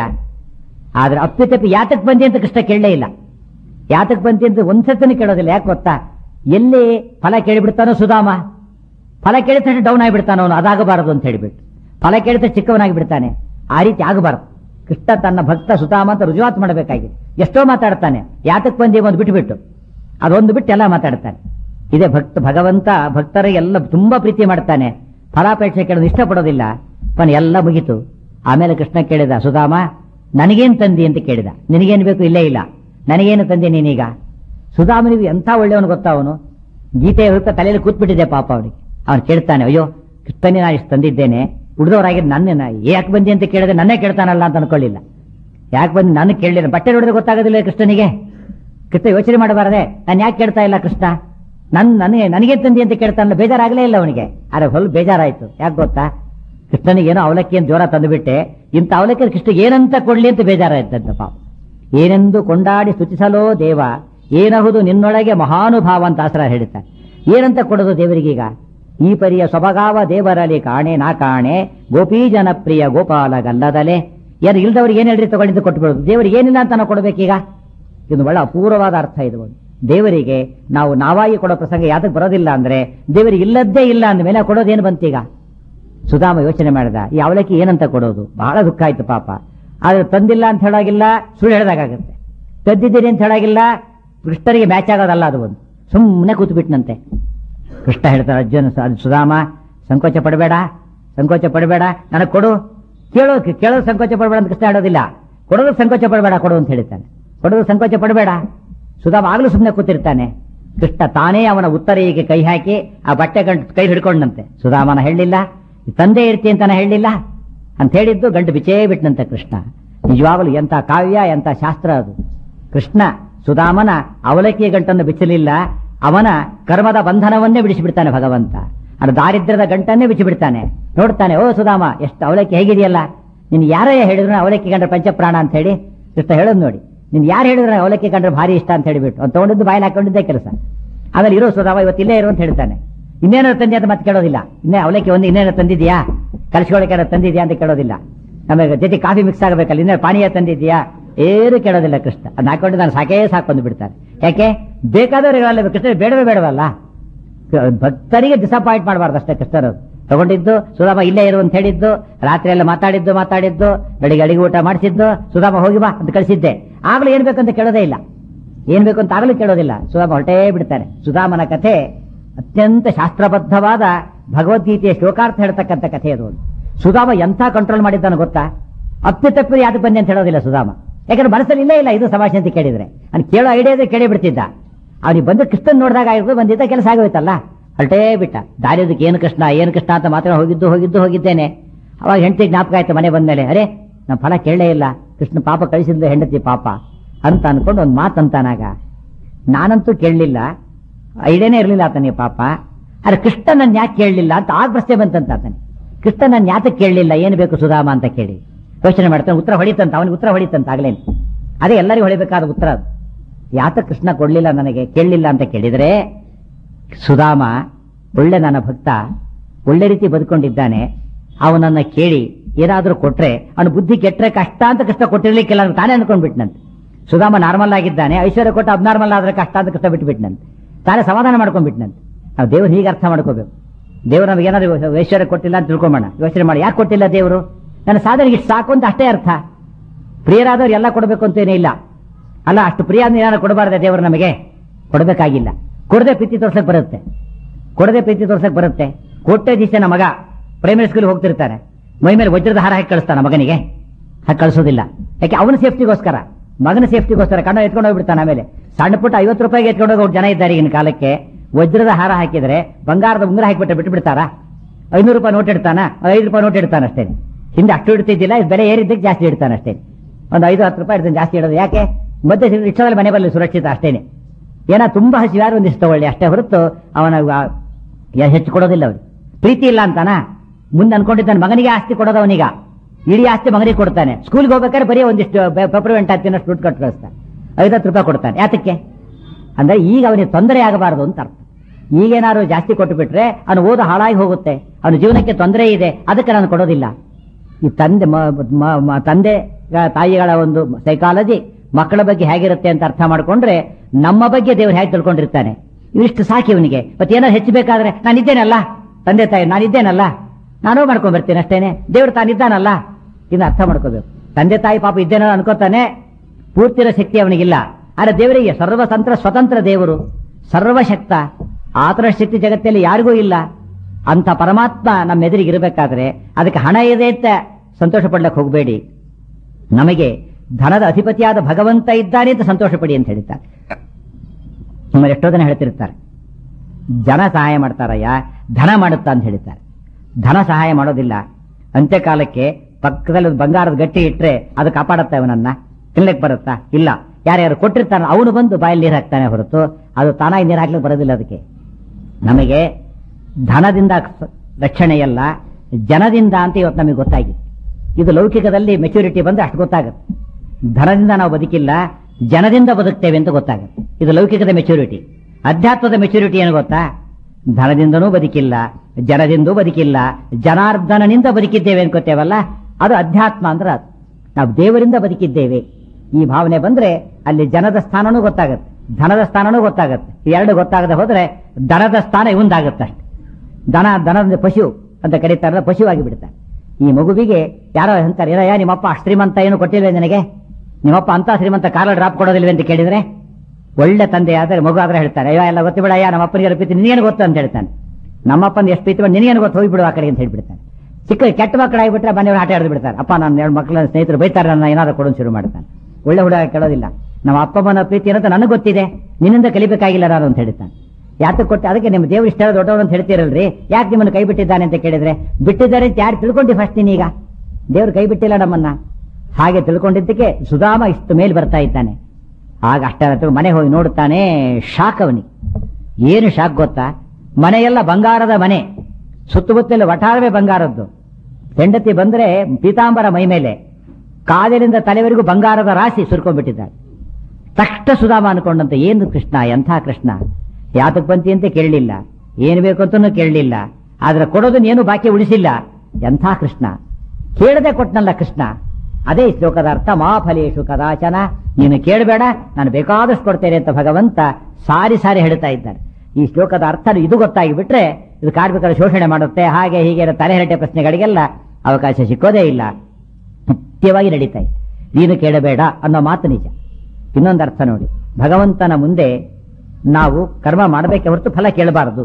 ಆದ್ರೆ ಅಪ್ಪಿತಪ್ಪಿ ಯಾತಕ್ ಬಂದಿ ಅಂತ ಕೃಷ್ಣ ಕೇಳಲೇ ಇಲ್ಲ ಯಾತಕ್ ಬಂದಿ ಅಂತ ಒಂದ್ಸತಿನೂ ಕೇಳೋದಿಲ್ಲ ಯಾಕೆ ಗೊತ್ತಾ ಎಲ್ಲಿ ಫಲ ಕೇಳಿಬಿಡ್ತಾನೋ ಸುಧಾಮ ಫಲ ಕೇಳಿದ ತಕ್ಷಣ ಡೌನ್ ಆಗಿಬಿಡ್ತಾನ ಅವನು ಅದಾಗಬಾರದು ಅಂತ ಹೇಳಿಬಿಟ್ಟು ಫಲ ಕೇಳಿದ ಚಿಕ್ಕವನಾಗಿ ಬಿಡ್ತಾನೆ ಆ ರೀತಿ ಆಗಬಾರದು ಕೃಷ್ಣ ತನ್ನ ಭಕ್ತ ಸುತಾಮ ಅಂತ ರುಜುವಾತ್ ಮಾಡಬೇಕಾಗಿದೆ ಎಷ್ಟೋ ಮಾತಾಡ್ತಾನೆ ಯಾತಕ್ ಬಂದಿ ಒಂದು ಬಿಟ್ಬಿಟ್ಟು ಅದೊಂದು ಬಿಟ್ಟು ಎಲ್ಲ ಮಾತಾಡ್ತಾನೆ ಇದೇ ಭಕ್ತ ಭಗವಂತ ಭಕ್ತರಿಗೆ ಎಲ್ಲ ತುಂಬಾ ಪ್ರೀತಿ ಮಾಡ್ತಾನೆ ಫಲಾಪೇಕ್ಷೆ ಕೇಳೋದು ಇಷ್ಟಪಡೋದಿಲ್ಲ ಕೊನೆ ಎಲ್ಲ ಮುಗೀತು ಆಮೇಲೆ ಕೃಷ್ಣ ಕೇಳಿದ ಸುಧಾಮ ನನಗೇನ್ ತಂದಿ ಅಂತ ಕೇಳಿದ ನಿನಗೇನು ಬೇಕು ಇಲ್ಲೇ ಇಲ್ಲ ನನಗೇನು ತಂದೆ ನೀನೀಗ ಸುಧಾಮನಿಗೆ ಎಂಥ ಒಳ್ಳೆಯವನು ಗೊತ್ತಾ ಅವನು ಗೀತೆ ಹುಡುಕ ತಲೆಯಲ್ಲಿ ಕೂತ್ಬಿಟ್ಟಿದೆ ಪಾಪ ಅವನಿಗೆ ಅವನು ಕೇಳ್ತಾನೆ ಅಯ್ಯೋ ಕೃಷ್ಣನೇ ನಾನು ಇಷ್ಟು ತಂದಿದ್ದೇನೆ ಉಳಿದವರಾಗಿದ್ದು ನನ್ನ ಯಾಕೆ ಬಂದಿ ಅಂತ ಕೇಳಿದ್ರೆ ನನ್ನೇ ಕೇಳ್ತಾನಲ್ಲ ಅಂತ ಅನ್ಕೊಳ್ಳಿಲ್ಲ ಯಾಕೆ ಬಂದು ನಾನು ಕೇಳಲಿಲ್ಲ ಬಟ್ಟೆ ನೋಡಿದ್ರೆ ಗೊತ್ತಾಗೋದಿಲ್ಲ ಕೃಷ್ಣನಿಗೆ ಕೃಷ್ಣ ಯೋಚನೆ ಮಾಡಬಾರದೆ ನಾನು ಯಾಕೆ ಕೇಳ್ತಾ ಇಲ್ಲ ಕೃಷ್ಣ ನನ್ ನನಗೆ ನನಗೆ ತಂದಿ ಅಂತ ಕೇಳ್ತಾನಲ್ಲ ಬೇಜಾರಾಗಲೇ ಇಲ್ಲ ಅವನಿಗೆ ಆದ್ರೆ ಸ್ವಲ್ಪ ಬೇಜಾರಾಯ್ತು ಯಾಕೆ ಗೊತ್ತಾ ಕೃಷ್ಣನಿಗೆ ಏನೋ ಅವಲಕ್ಕಿ ಅಂತ ಜ್ವರ ತಂದುಬಿಟ್ಟೆ ಇಂಥ ಅವಲಕ್ಕಿ ಕೃಷ್ಣಗೆ ಏನಂತ ಕೊಡ್ಲಿ ಅಂತ ಬೇಜಾರಾಯ್ತಂತ ಪಾಪ ಏನೆಂದು ಕೊಂಡಾಡಿ ಸ್ತುತಿಸಲೋ ದೇವ ಏನಹುದು ನಿನ್ನೊಳಗೆ ಮಹಾನುಭಾವ ಅಂತ ಆಸರ ಹೇಳ್ತಾರೆ ಏನಂತ ಕೊಡೋದು ದೇವರಿಗೀಗ ಈ ಪರಿಯ ಸೊಬಗಾವ ದೇವರಲ್ಲಿ ಕಾಣೆ ನಾ ಕಾಣೆ ಗೋಪೀ ಜನಪ್ರಿಯ ಗೋಪಾಲ ಗಲ್ಲದಲೆ ಏನು ಇಲ್ದವ್ರಿಗೆ ಏನ್ ಹೇಳ್ರಿ ತಗೊಂಡಿದ್ದು ಕೊಟ್ಬಿಡೋದು ದೇವರಿಗೆ ಏನಿಲ್ಲ ಅಂತ ನಾವು ಕೊಡ್ಬೇಕೀಗ ಇದು ಬಹಳ ಅಪೂರ್ವವಾದ ಅರ್ಥ ಇದು ಒಂದು ದೇವರಿಗೆ ನಾವು ನಾವಾಗಿ ಕೊಡೋ ಪ್ರಸಂಗ ಯಾತಕ್ಕೆ ಬರೋದಿಲ್ಲ ಅಂದ್ರೆ ದೇವರಿಗೆ ಇಲ್ಲದ್ದೇ ಇಲ್ಲ ಅಂದಮೇಲೆ ಕೊಡೋದೇನು ಬಂತೀಗ ಸುಧಾಮ ಯೋಚನೆ ಮಾಡಿದ ಈ ಅವಲಕ್ಕಿ ಏನಂತ ಕೊಡೋದು ಬಹಳ ದುಃಖ ಆಯ್ತು ಪಾಪ ಆದ್ರೆ ತಂದಿಲ್ಲ ಅಂತ ಹೇಳಾಗಿಲ್ಲ ಸುಳ್ಳು ಹೇಳ್ದಾಗತ್ತೆ ತಂದಿದ್ದೀನಿ ಅಂತ ಹೇಳಾಗಿಲ್ಲ ಕೃಷ್ಣರಿಗೆ ಮ್ಯಾಚ್ ಆಗೋದಲ್ಲ ಅದು ಒಂದು ಸುಮ್ಮನೆ ಕೂತ್ಬಿಟ್ನಂತೆ ಕೃಷ್ಣ ಹೇಳ್ತಾರೆ ಅರ್ಜುನ ಸ- ಸುಧಾಮ ಸಂಕೋಚ ಪಡಬೇಡ ಸಂಕೋಚ ಪಡಬೇಡ ನನಗೆ ಕೊಡು ಕೇಳೋ ಕೇಳೋದು ಸಂಕೋಚ ಪಡಬೇಡ ಅಂತ ಕೃಷ್ಣ ಹೇಳೋದಿಲ್ಲ ಕೊಡೋದು ಸಂಕೋಚ ಪಡಬೇಡ ಕೊಡು ಅಂತ ಹೇಳ್ತಾನೆ ಕೊಡೋದು ಸಂಕೋಚ ಪಡಬೇಡ ಸುಧಾಮ ಆಗ್ಲೂ ಸುಮ್ಮನೆ ಕೂತಿರ್ತಾನೆ ಕೃಷ್ಣ ತಾನೇ ಅವನ ಉತ್ತರೆಗೆ ಕೈ ಹಾಕಿ ಆ ಬಟ್ಟೆ ಗಂಟು ಕೈ ಹಿಡ್ಕೊಂಡಂತೆ ಸುಧಾಮನ ಹೇಳಿಲ್ಲ ತಂದೆ ಇರ್ತಿ ಅಂತಾನೆ ಹೇಳಿಲ್ಲ ಅಂತ ಹೇಳಿದ್ದು ಗಂಟು ಬಿಚ್ಚೇ ಬಿಟ್ನಂತೆ ಕೃಷ್ಣ ನಿಜವಾಗಲೂ ಎಂತ ಕಾವ್ಯ ಎಂತ ಶಾಸ್ತ್ರ ಅದು ಕೃಷ್ಣ ಸುಧಾಮನ ಅವಲಕ್ಕಿಯ ಗಂಟನ್ನು ಬಿಚ್ಚಲಿಲ್ಲ ಅವನ ಕರ್ಮದ ಬಂಧನವನ್ನೇ ಬಿಡಿಸಿಬಿಡ್ತಾನೆ ಭಗವಂತ ಅದು ದಾರಿದ್ರ್ಯದ ಗಂಟನ್ನೇ ಬಿಚ್ಚಿಬಿಡ್ತಾನೆ ನೋಡ್ತಾನೆ ಓ ಸುಧಾಮ ಎಷ್ಟು ಅವಲಕ್ಕಿ ಹೇಗಿದೆಯಲ್ಲ ನೀನು ಯಾರೇ ಹೇಳಿದ್ರು ಅವಲಕ್ಕಿ ಗಂಡ್ರೆ ಪಂಚಪ್ರಾಣ ಅಂತ ಹೇಳಿ ಕೃಷ್ಣ ಹೇಳೋದು ನೋಡಿ ನೀನು ಯಾರು ಹೇಳಿದ್ರೆ ಅವಲಕ್ಕಿ ಕಂಡ್ರೆ ಭಾರಿ ಇಷ್ಟ ಅಂತ ಹೇಳಿಬಿಟ್ಟು ಅವ್ನು ತಗೊಂಡಿದ್ದು ಬಾಯಲ್ಲಿ ಹಾಕೊಂಡಿದ್ದೇ ಕೆಲಸ ಆಮೇಲೆ ಇರೋ ಸುಧಾಮ ಇವತ್ತು ಇಲ್ಲೇ ಇರು ಅಂತ ಹೇಳ್ತಾನೆ ಇನ್ನೇನಾದ್ರು ತಂದೆ ಅಂತ ಮತ್ತೆ ಕೇಳೋದಿಲ್ಲ ಇನ್ನೇ ಅವಲಕ್ಕಿ ಒಂದು ಇನ್ನೇನೋ ತಂದಿದ್ಯಾ ಕಲಿಸ್ಕೊಳ್ಳಿಕ್ಕೆ ತಂದಿದ್ಯಾ ಅಂತ ಕೇಳೋದಿಲ್ಲ ಆಮೇಲೆ ಜೊತೆ ಕಾಫಿ ಮಿಕ್ಸ್ ಆಗಬೇಕಲ್ಲ ಇನ್ನೇ ಪಾನೀಯ ತಂದಿದ್ಯಾ ಏನು ಕೇಳೋದಿಲ್ಲ ಕೃಷ್ಣ ಅದನ್ನ ಹಾಕೊಂಡು ನಾನು ಸಾಕೇ ಸಾಕೊಂಡು ಬಿಡ್ತಾರೆ ಯಾಕೆ ಬೇಕಾದವ್ರಿಗೆ ಕೃಷ್ಣ ಬೇಡವೇ ಬೇಡವಲ್ಲ ಭಕ್ತರಿಗೆ ಡಿಸಪಾಯಿಂಟ್ ಮಾಡಬಾರ್ದು ಅಷ್ಟೇ ಕೃಷ್ಣರು ತಗೊಂಡಿದ್ದು ಸುಧಾಮ ಇಲ್ಲೇ ಇರು ಅಂತ ಹೇಳಿದ್ದು ರಾತ್ರಿ ಎಲ್ಲ ಮಾತಾಡಿದ್ದು ಮಾತಾಡಿದ್ದು ಬೆಳಿಗ್ಗೆ ಅಡಿಗೆ ಊಟ ಮಾಡಿಸಿದ್ದು ಸುಧಾಮ ಹೋಗಿ ಬಾ ಅಂತ ಕಳಿಸಿದ್ದೆ ಆಗ್ಲೂ ಏನ್ ಬೇಕು ಅಂತ ಕೇಳೋದೇ ಇಲ್ಲ ಏನ್ ಬೇಕು ಅಂತ ಆಗ್ಲೂ ಕೇಳೋದಿಲ್ಲ ಸುಧಾಮ ಹೊರಟೇ ಬಿಡ್ತಾರೆ ಸುಧಾಮನ ಕಥೆ ಅತ್ಯಂತ ಶಾಸ್ತ್ರಬದ್ಧವಾದ ಭಗವದ್ಗೀತೆಯ ಶ್ಲೋಕಾರ್ಥ ಹೇಳ್ತಕ್ಕಂಥ ಕಥೆ ಅದು ಒಂದು. ಸುಧಾಮ ಎಂಥ ಕಂಟ್ರೋಲ್ ಮಾಡಿದ್ದಾನೆ ಗೊತ್ತಾ ಅಪ್ಪಿ ತಪ್ಪಿ ಯಾಕೆ ಬನ್ನಿ ಅಂತ ಹೇಳೋದಿಲ್ಲ ಸುಧಾಮ ಯಾಕಂದ್ರೆ ಮನಸ್ಸಲ್ಲಿ ಇಲ್ಲೇ ಇಲ್ಲ ಇದು ಸಮಾಜ ಅಂತ ಕೇಳಿದ್ರೆ ಅವ್ನು ಕೇಳೋ ಐಡಿಯಾ ಇದ್ರೆ ಕೇಳಿ ಬಿಡ್ತಿದ್ದ ಅವ್ನಿಗೆ ಬಂದು ಕೃಷ್ಣನ್ ನೋಡಿದಾಗ ಆಗಿರ್ಬೋದು ಬಂದಿದ್ದ ಕೆಲಸ ಆಗೋಯ್ತಲ್ಲ ಹೊರಟೇ ಬಿಟ್ಟ ದಾರಿಯೋದಕ್ಕೆ ಏನು ಕೃಷ್ಣ ಏನು ಕೃಷ್ಣ ಅಂತ ಮಾತ್ರ ಹೋಗಿದ್ದು ಹೋಗಿದ್ದು ಹೋಗಿದ್ದೇನೆ ಅವಾಗ ಹೆಂಡತಿ ಜ್ಞಾಪಕ ಆಯ್ತು ಮನೆ ಬಂದ್ಮೇಲೆ ಅರೆ ನಮ್ಮ ಫಲ ಕೇಳಲೇ ಇಲ್ಲ ಕೃಷ್ಣ ಪಾಪ ಕಳಿಸಿದ್ಲು ಹೆಂಡತಿ ಪಾಪ ಅಂತ ಅನ್ಕೊಂಡು ಒಂದು ಮಾತು ಅಂತಾನಾಗ ನಾನಂತೂ ಕೇಳಲಿಲ್ಲ ಐಡಿಯಾನೇ ಇರಲಿಲ್ಲ ಆತನಿಗೆ ಪಾಪ ಆದ್ರೆ ಕೃಷ್ಣ ನನ್ನ ಯಾಕೆ ಕೇಳಲಿಲ್ಲ ಅಂತ ಆಗ ಪ್ರಶ್ನೆ ಬಂತಂತ ಆತನಿಗೆ ಕೃಷ್ಣ ನನ್ನ ಯಾತಕ್ಕೆ ಕೇಳಲಿಲ್ಲ ಏನು ಬೇಕು ಸುಧಾಮ ಅಂತ ಕೇಳಿ ಯೋಚನೆ ಮಾಡ್ತಾನೆ ಉತ್ತರ ಹೊಡಿತಂತ ಅವನಿಗೆ ಉತ್ತರ ಹೊಡಿತಂತ ಆಗ್ಲೇನೆ ಅದೇ ಎಲ್ಲರಿಗೂ ಹೊಳಿಬೇಕಾದ ಉತ್ತರ ಅದು ಯಾತ ಕೃಷ್ಣ ಕೊಡ್ಲಿಲ್ಲ ನನಗೆ ಕೇಳಲಿಲ್ಲ ಅಂತ ಕೇಳಿದ್ರೆ ಸುಧಾಮ ಒಳ್ಳೆ ನನ್ನ ಭಕ್ತ ಒಳ್ಳೆ ರೀತಿ ಬದುಕೊಂಡಿದ್ದಾನೆ ಅವನನ್ನ ಕೇಳಿ ಏನಾದ್ರೂ ಕೊಟ್ರೆ ಅವನ ಬುದ್ಧಿ ಕೆಟ್ಟರೆ ಕಷ್ಟ ಅಂತ ಕೃಷ್ಣ ಕೊಟ್ಟಿರ್ಲಿಕ್ಕಿಲ್ಲ ಅಂತ ತಾನೇ ಅನ್ಕೊಂಡ್ಬಿಟ್ನಂತೆ ಸುಧಾಮ ನಾರ್ಮಲ್ ಆಗಿದ್ದಾನೆ ಐಶ್ವರ್ಯ ಕೊಟ್ಟು ಅಬ್ನಾರ್ಮಲ್ ಆದ್ರೆ ಕಷ್ಟ ಅಂತ ಕಷ್ಟ ಬಿಟ್ಬಿಟ್ನಂತೆ ತಾನೇ ಸಮಾಧಾನ ಮಾಡ್ಕೊಂಡ್ಬಿಟ್ನಂತೆ ನಾವು ದೇವ್ರು ಹೀಗೆ ಅರ್ಥ ಮಾಡ್ಕೋಬೇಕು ದೇವರು ನಮಗೆ ಏನಾದ್ರು ಐಶ್ವರ್ಯ ಕೊಟ್ಟಿಲ್ಲ ಅಂತ ತಿಳ್ಕೊಂಬೋಣ ಯೋಚನೆ ಮಾಡಿ ಯಾಕೆ ಕೊಟ್ಟಿಲ್ಲ ದೇವರು ನನ್ನ ಸಾಧನೆಗೆ ಇಷ್ಟು ಸಾಕು ಅಂತ ಅಷ್ಟೇ ಅರ್ಥ ಪ್ರಿಯರಾದವ್ರು ಎಲ್ಲ ಕೊಡಬೇಕು ಅಂತೇನೇ ಇಲ್ಲ ಅಲ್ಲ ಅಷ್ಟು ಪ್ರಿಯ ಅಂದ್ರೆ ಏನಾದ್ರು ಕೊಡಬಾರ್ದೆ ದೇವರು ನಮಗೆ ಕೊಡಬೇಕಾಗಿಲ್ಲ ಕೊಡದೆ ಪ್ರೀತಿ ತೋರ್ಸಕ್ ಬರುತ್ತೆ ಕೊಡದೆ ಪ್ರೀತಿ ತೋರ್ಸಕ್ ಬರುತ್ತೆ ಕೋಟ್ಯಾಧೀಶನ ಮಗ ಪ್ರೈಮರಿ ಸ್ಕೂಲ್ ಹೋಗ್ತಿರ್ತಾನೆ ಮೈ ಮೇಲೆ ವಜ್ರದ ಹಾರ ಹಾಕಿ ಕಳಿಸ್ತಾನ ಮಗನಿಗೆ ಹಾಕಿ ಕಳಿಸೋದಿಲ್ಲ ಯಾಕೆ ಅವನ ಸೇಫ್ಟಿಗೋಸ್ಕರ ಮಗನ ಸೇಫ್ಟಿಗೋಸ್ಕರ ಕಣ್ಣ ಎತ್ಕೊಂಡು ಹೋಗ್ಬಿಡ್ತಾನೆ ಆಮೇಲೆ ಸಣ್ಣ ಪುಟ್ಟ ಐವತ್ತು ರೂಪಾಯಿಗೆ ಎತ್ಕೊಂಡು ಹೋಗೋ ಜನ ಇದ್ದಾರೆ ಈಗಿನ ಕಾಲಕ್ಕೆ ವಜ್ರದ ಹಾರ ಹಾಕಿದ್ರೆ ಬಂಗಾರದ ಉಂಗುರ ಹಾಕಿಬಿಟ್ರೆ ಬಿಟ್ಟು ಬಿಡ್ತಾರಾ ಐನೂರು ರೂಪಾಯಿ ನೋಟ್ ಇಡ್ತಾನ ಐದು ರೂಪಾಯಿ ನೋಟ್ ಇಡ್ತಾನೆ ಅಷ್ಟೇ ಹಿಂದೆ ಅಷ್ಟು ಇಡ್ತಿದ್ದಿಲ್ಲ ಇದು ಬೆಲೆ ಏರಿದ್ದಕ್ಕೆ ಜಾಸ್ತಿ ಇಡ್ತಾನೆ ಅಷ್ಟೇ ಒಂದು ಐದು ಹತ್ತು ರೂಪಾಯಿ ಇಡ್ತಾನೆ ಜಾಸ್ತಿ ಇಡೋದು ಯಾಕೆ ಮಧ್ಯೆ ರಿಕ್ಷಾದಲ್ಲಿ ಮನೆ ಬರಲಿ ಸುರಕ್ಷಿತ ಅಷ್ಟೇನೆ ಏನೋ ತುಂಬಾ ಹಸಿವು ಯಾರು ಒಂದಿಷ್ಟು ತಗೊಳ್ಳಿ ಅಷ್ಟೇ ಹೊರತು ಅವನ ಆ, ಯಾ- ಹೆಚ್ಚು ಕೊಡೋದಿಲ್ಲ ಅವ್ರು ಪ್ರೀತಿ ಇಲ್ಲ ಅಂತಾನ ಮುಂದೆ ಅನ್ಕೊಂಡಿದ್ದಾನೆ ಮಗನಿಗೆ ಆಸ್ತಿ ಕೊಡೋದು ಅವನೀಗ ಇಡೀ ಆಸ್ತಿ ಮಗನಿಗೆ ಕೊಡ್ತಾನೆ ಸ್ಕೂಲ್ಗೆ ಹೋಗ್ಬೇಕಾದ್ರೆ ಬರೀ ಒಂದಿಷ್ಟು ಪೆಪರ್ಮೆಂಟ್ ಹತ್ತಿನಷ್ಟು ದುಡ್ಡು ಕೊಟ್ಟು ಕಳಿಸ್ತಾನೆ ಐವತ್ತು ರೂಪಾಯಿ ಕೊಡ್ತಾನೆ ಯಾತಕ್ಕೆ ಅಂದ್ರೆ ಈಗ ಅವನಿಗೆ ತೊಂದರೆ ಆಗಬಾರದು ಅಂತ ಅರ್ಥ ಈಗೇನಾದ್ರು ಜಾಸ್ತಿ ಕೊಟ್ಟು ಬಿಟ್ರೆ ಅವನು ಓದು ಹಾಳಾಗಿ ಹೋಗುತ್ತೆ ಅವನ ಜೀವನಕ್ಕೆ ತೊಂದರೆ ಇದೆ ಅದಕ್ಕೆ ನಾನು ಕೊಡೋದಿಲ್ಲ ಈ ತಂದೆ ಮ- ಮ- ಮ- ತಂದೆ ಗ- ತಾಯಿಗಳ ಒಂದು ಸೈಕಾಲಜಿ ಮಕ್ಕಳ ಬಗ್ಗೆ ಹೇಗಿರುತ್ತೆ ಅಂತ ಅರ್ಥ ಮಾಡ್ಕೊಂಡ್ರೆ ನಮ್ಮ ಬಗ್ಗೆ ದೇವ್ರು ಹೇಗೆ ತಿಳ್ಕೊಂಡಿರ್ತಾನೆ ಇವಿಷ್ಟು ಸಾಕಿ ಇವನಿಗೆ ಮತ್ತೆ ಏನಾದ್ರು ಹೆಚ್ಚಬೇಕಾದ್ರೆ ನಾನಿದ್ದೇನಲ್ಲ ತಂದೆ ತಾಯಿ ನಾನಿದ್ದೇನಲ್ಲ ನಾನೂ ಮಾಡ್ಕೊಂಡ್ ಬರ್ತೀನಿ ಅಷ್ಟೇನೆ ದೇವ್ರು ತಾನಿದ್ದಾನಲ್ಲ ಇದನ್ನ ಅರ್ಥ ಮಾಡ್ಕೋಬೇಕು ತಂದೆ ತಾಯಿ ಪಾಪ ಇದ್ದೇನೋ ಅನ್ಕೋತಾನೆ ಪೂರ್ತಿರ ಶಕ್ತಿ ಅವನಿಗಿಲ್ಲ ಆದ್ರೆ ದೇವರಿಗೆ ಸರ್ವತಂತ್ರ ಸ್ವತಂತ್ರ ದೇವರು ಸರ್ವಶಕ್ತ ಆತರ ಶಕ್ತಿ ಜಗತ್ತಲ್ಲಿ ಯಾರಿಗೂ ಇಲ್ಲ ಅಂತ ಪರಮಾತ್ಮ ನಮ್ಮ ಎದುರಿಗೆ ಇರಬೇಕಾದ್ರೆ ಅದಕ್ಕೆ ಹಣ ಇದೆ ಅಂತ ಸಂತೋಷ ಪಡ್ಲಕ್ಕೆ ಹೋಗಬೇಡಿ ನಮಗೆ ಧನದ ಅಧಿಪತಿಯಾದ ಭಗವಂತ ಇದ್ದಾನೆ ಅಂತ ಸಂತೋಷ ಪಡಿ ಅಂತ ಹೇಳ್ತಾರೆ ನಿಮ್ಮಲ್ಲಿ ಎಷ್ಟೋ ಜನ ಹೇಳ್ತಿರ್ತಾರೆ ಜನ ಸಹಾಯ ಮಾಡ್ತಾರಯ್ಯ ಧನ ಮಾಡುತ್ತಾ ಅಂತ ಹೇಳ್ತಾರೆ ಧನ ಸಹಾಯ ಮಾಡೋದಿಲ್ಲ ಅಂತ್ಯಕಾಲಕ್ಕೆ ಪಕ್ಕದಲ್ಲಿ ಒಂದು ಬಂಗಾರದ ಗಟ್ಟಿ ಇಟ್ರೆ ಅದು ಕಾಪಾಡುತ್ತೆ ಅವನನ್ನ ತಿನ್ಲಿಕ್ಕೆ ಬರುತ್ತಾ ಇಲ್ಲ ಯಾರ್ಯಾರು ಕೊಟ್ಟಿರ್ತಾನೆ ಅವನು ಬಂದು ಬಾಯಲ್ಲಿ ನೀರು ಹಾಕ್ತಾನೆ ಹೊರತು ಅದು ತಾನಾಗಿ ನೀರು ಹಾಕ್ಲಿಕ್ಕೆ ಬರೋದಿಲ್ಲ ಅದಕ್ಕೆ ನಮಗೆ ಧನದಿಂದ ರಕ್ಷಣೆಯಲ್ಲ ಜನದಿಂದ ಅಂತ ಇವತ್ತು ನಮಗೆ ಗೊತ್ತಾಗಿದೆ ಇದು ಲೌಕಿಕದಲ್ಲಿ ಮೆಚುರಿಟಿ ಬಂದ್ರೆ ಅಷ್ಟು ಗೊತ್ತಾಗುತ್ತೆ ಧನದಿಂದ ನಾವು ಬದುಕಿಲ್ಲ ಜನದಿಂದ ಬದುಕ್ತೇವೆ ಅಂತ ಗೊತ್ತಾಗುತ್ತೆ ಇದು ಲೌಕಿಕದ ಮೆಚುರಿಟಿ ಅಧ್ಯಾತ್ಮದ ಮೆಚುರಿಟಿ ಏನು ಗೊತ್ತಾ ಧನದಿಂದನೂ ಬದುಕಿಲ್ಲ ಜನದಿಂದೂ ಬದುಕಿಲ್ಲ ಜನಾರ್ದನನಿಂದ ಬದುಕಿದ್ದೇವೆ ಅನ್ಕೋತೇವಲ್ಲ ಅದು ಅಧ್ಯಾತ್ಮ ಅಂದ್ರೆ ಅದು ನಾವು ದೇವರಿಂದ ಬದುಕಿದ್ದೇವೆ ಈ ಭಾವನೆ ಬಂದ್ರೆ ಅಲ್ಲಿ ಜನದ ಸ್ಥಾನನೂ ಗೊತ್ತಾಗುತ್ತೆ ಧನದ ಸ್ಥಾನನೂ ಗೊತ್ತಾಗುತ್ತೆ ಎರಡು ಗೊತ್ತಾಗದೆ ಹೋದ್ರೆ ದನದ ಸ್ಥಾನ ಇವಂದಾಗುತ್ತೆ ಅಷ್ಟೆ ದನ ದನದ ಪಶು ಅಂತ ಕರೀತಾರಲ್ಲ ಪಶುವಾಗಿ ಬಿಡ್ತಾರೆ ಈ ಮಗುವಿಗೆ ಯಾರೋ ಅಂತಾರೆ ಏನಯ್ಯ ನಿಮ್ಮಪ್ಪ ಅಷ್ಟ್ ಶ್ರೀಮಂತ ಏನು ಕೊಟ್ಟಿಲ್ವೇ ನನಗೆ ನಿಮ್ಮಪ್ಪ ಅಂತ ಶ್ರೀಮಂತ ಕಾಲ ಡ್ರಾಪ್ ಕೊಡೋದಿಲ್ವೇ ಅಂತ ಕೇಳಿದ್ರೆ ಒಳ್ಳೆ ತಂದೆ ಆದ್ರೆ ಮಗು ಆದ್ರೆ ಹೇಳ್ತಾರೆ ಅಯ್ಯೋ ಎಲ್ಲ ಗೊತ್ತು ಬಿಡಯ್ಯ ನಮ್ಮ ಅಪ್ಪನಿಗೆ ಪ್ರೀತಿ ನಿನಗೇನು ಗೊತ್ತು ಅಂತ ಹೇಳ್ತಾನೆ ನಮ್ಮಪ್ಪನ ಎಷ್ಟು ಪ್ರೀತಿ ನಿನಗೇನು ಗೊತ್ತು ಹೋಗ್ಬಿಡು ಆ ಕಡೆ ಅಂತ ಹೇಳ್ಬಿಡ್ತಾನೆ ಚಿಕ್ಕ ಕೆಟ್ಟ ಮಕ್ಕಳಾಗಿಬಿಟ್ರೆ ಮನೆಯವ್ರು ಆಟ ಆಡ್ದು ಬಿಡ್ತಾರೆ ಅಪ್ಪ ನನ್ನ ಎರಡು ಮಕ್ಕಳ ಸ್ನೇಹಿತರು ಬೈತಾರೆ ನನ್ನ ಏನಾದ್ರು ಕೊಡೋದು ಶುರು ಮಾಡ್ತಾನೆ ಒಳ್ಳೆ ಹುಡುಗ ಕೇಳೋದಿಲ್ಲ ನಮ್ಮ ಅಪ್ಪ ಅಮ್ಮನ ಪ್ರೀತಿ ಏನಂತ ನನಗೆ ಗೊತ್ತಿದೆ ನಿನ್ನಿಂದ ಕಲಿಬೇಕಾಗಿಲ್ಲ ನಾನು ಅಂತ ಹೇಳ್ತಾನೆ ಯಾತಕ್ಕೆ ಕೊಟ್ಟು ಅದಕ್ಕೆ ನಿಮ್ಮ ದೇವ್ರು ಇಷ್ಟ ದೊಡ್ಡವರು ಅಂತ ಹೇಳ್ತೀರಲ್ರಿ ಯಾಕೆ ನಿಮ್ಮನ್ನು ಕೈ ಬಿಟ್ಟಿದ್ದಾನೆ ಅಂತ ಕೇಳಿದ್ರೆ ಬಿಟ್ಟಿದ್ದಾರೆ ಅಂತ ಯಾರು ತಿಳ್ಕೊಂಡಿ ಫಸ್ಟ್ ನೀನೀಗ ದೇವ್ರು ಕೈ ಬಿಟ್ಟಿಲ್ಲ ನಮ್ಮನ್ನ ಹಾಗೆ ತಿಳ್ಕೊಂಡಿದ್ದಕ್ಕೆ ಸುಧಾಮ ಇಷ್ಟು ಮೇಲೆ ಬರ್ತಾ ಇದ್ದಾನೆ ಆಗ ಅಷ್ಟರ ಮನೆ ಹೋಗಿ ನೋಡುತ್ತಾನೆ ಶಾಕ್ ಅವನಿಗೆ ಏನು ಶಾಕ್ ಗೊತ್ತಾ ಮನೆಯೆಲ್ಲ ಬಂಗಾರದ ಮನೆ ಸುತ್ತಮುತ್ತಲ ವಠಾರವೇ ಬಂಗಾರದ್ದು ಹೆಂಡತಿ ಬಂದ್ರೆ ಪೀತಾಂಬರ ಮೈ ಮೇಲೆ ಕಾಲಿನಿಂದ ತಲೆವರೆಗೂ ಬಂಗಾರದ ರಾಶಿ ಸುರ್ಕೊಂಡ್ಬಿಟ್ಟಿದ್ದಾಳೆ ತಕ್ಷಣ ಸುಧಾಮ ಅನ್ಕೊಂಡಂತ ಏನು ಕೃಷ್ಣ ಎಂಥ ಕೃಷ್ಣ ಯಾತಕ್ ಬಂತಿ ಅಂತ ಕೇಳಲಿಲ್ಲ ಏನು ಬೇಕು ಅಂತನೂ ಕೇಳಲಿಲ್ಲ ಆದ್ರೆ ಕೊಡೋದನ್ನ ಏನು ಬಾಕಿ ಉಳಿಸಿಲ್ಲ ಎಂಥ ಕೃಷ್ಣ ಕೇಳದೆ ಕೊಟ್ನಲ್ಲ ಕೃಷ್ಣ ಅದೇ ಈ ಶ್ಲೋಕದ ಅರ್ಥ ಮಾ ಫಲೇಶು ಕದಾಚನ ನೀನು ಕೇಳಬೇಡ ನಾನು ಬೇಕಾದಷ್ಟು ಕೊಡ್ತೇನೆ ಅಂತ ಭಗವಂತ ಸಾರಿ ಸಾರಿ ಹೇಳ್ತಾ ಇದ್ದಾರೆ ಈ ಶ್ಲೋಕದ ಅರ್ಥ ಇದು ಗೊತ್ತಾಗಿ ಬಿಟ್ರೆ ಇದು ಕಾರ್ಮಿಕರ ಶೋಷಣೆ ಮಾಡುತ್ತೆ ಹಾಗೆ ಹೀಗೆ ಅನ್ನೋ ತಲೆಹರಟೆ ಪ್ರಶ್ನೆಗಳಿಗೆಲ್ಲ ಅವಕಾಶ ಸಿಕ್ಕೋದೇ ಇಲ್ಲ ನಿತ್ಯವಾಗಿ ನಡೀತಾ ಇದೆ ನೀನು ಕೇಳಬೇಡ ಅನ್ನೋ ಮಾತು ನಿಜ ಇನ್ನೊಂದು ಅರ್ಥ ನೋಡಿ ಭಗವಂತನ ಮುಂದೆ ನಾವು ಕರ್ಮ ಮಾಡಬೇಕೆ ಹೊರತು ಫಲ ಕೇಳಬಾರದು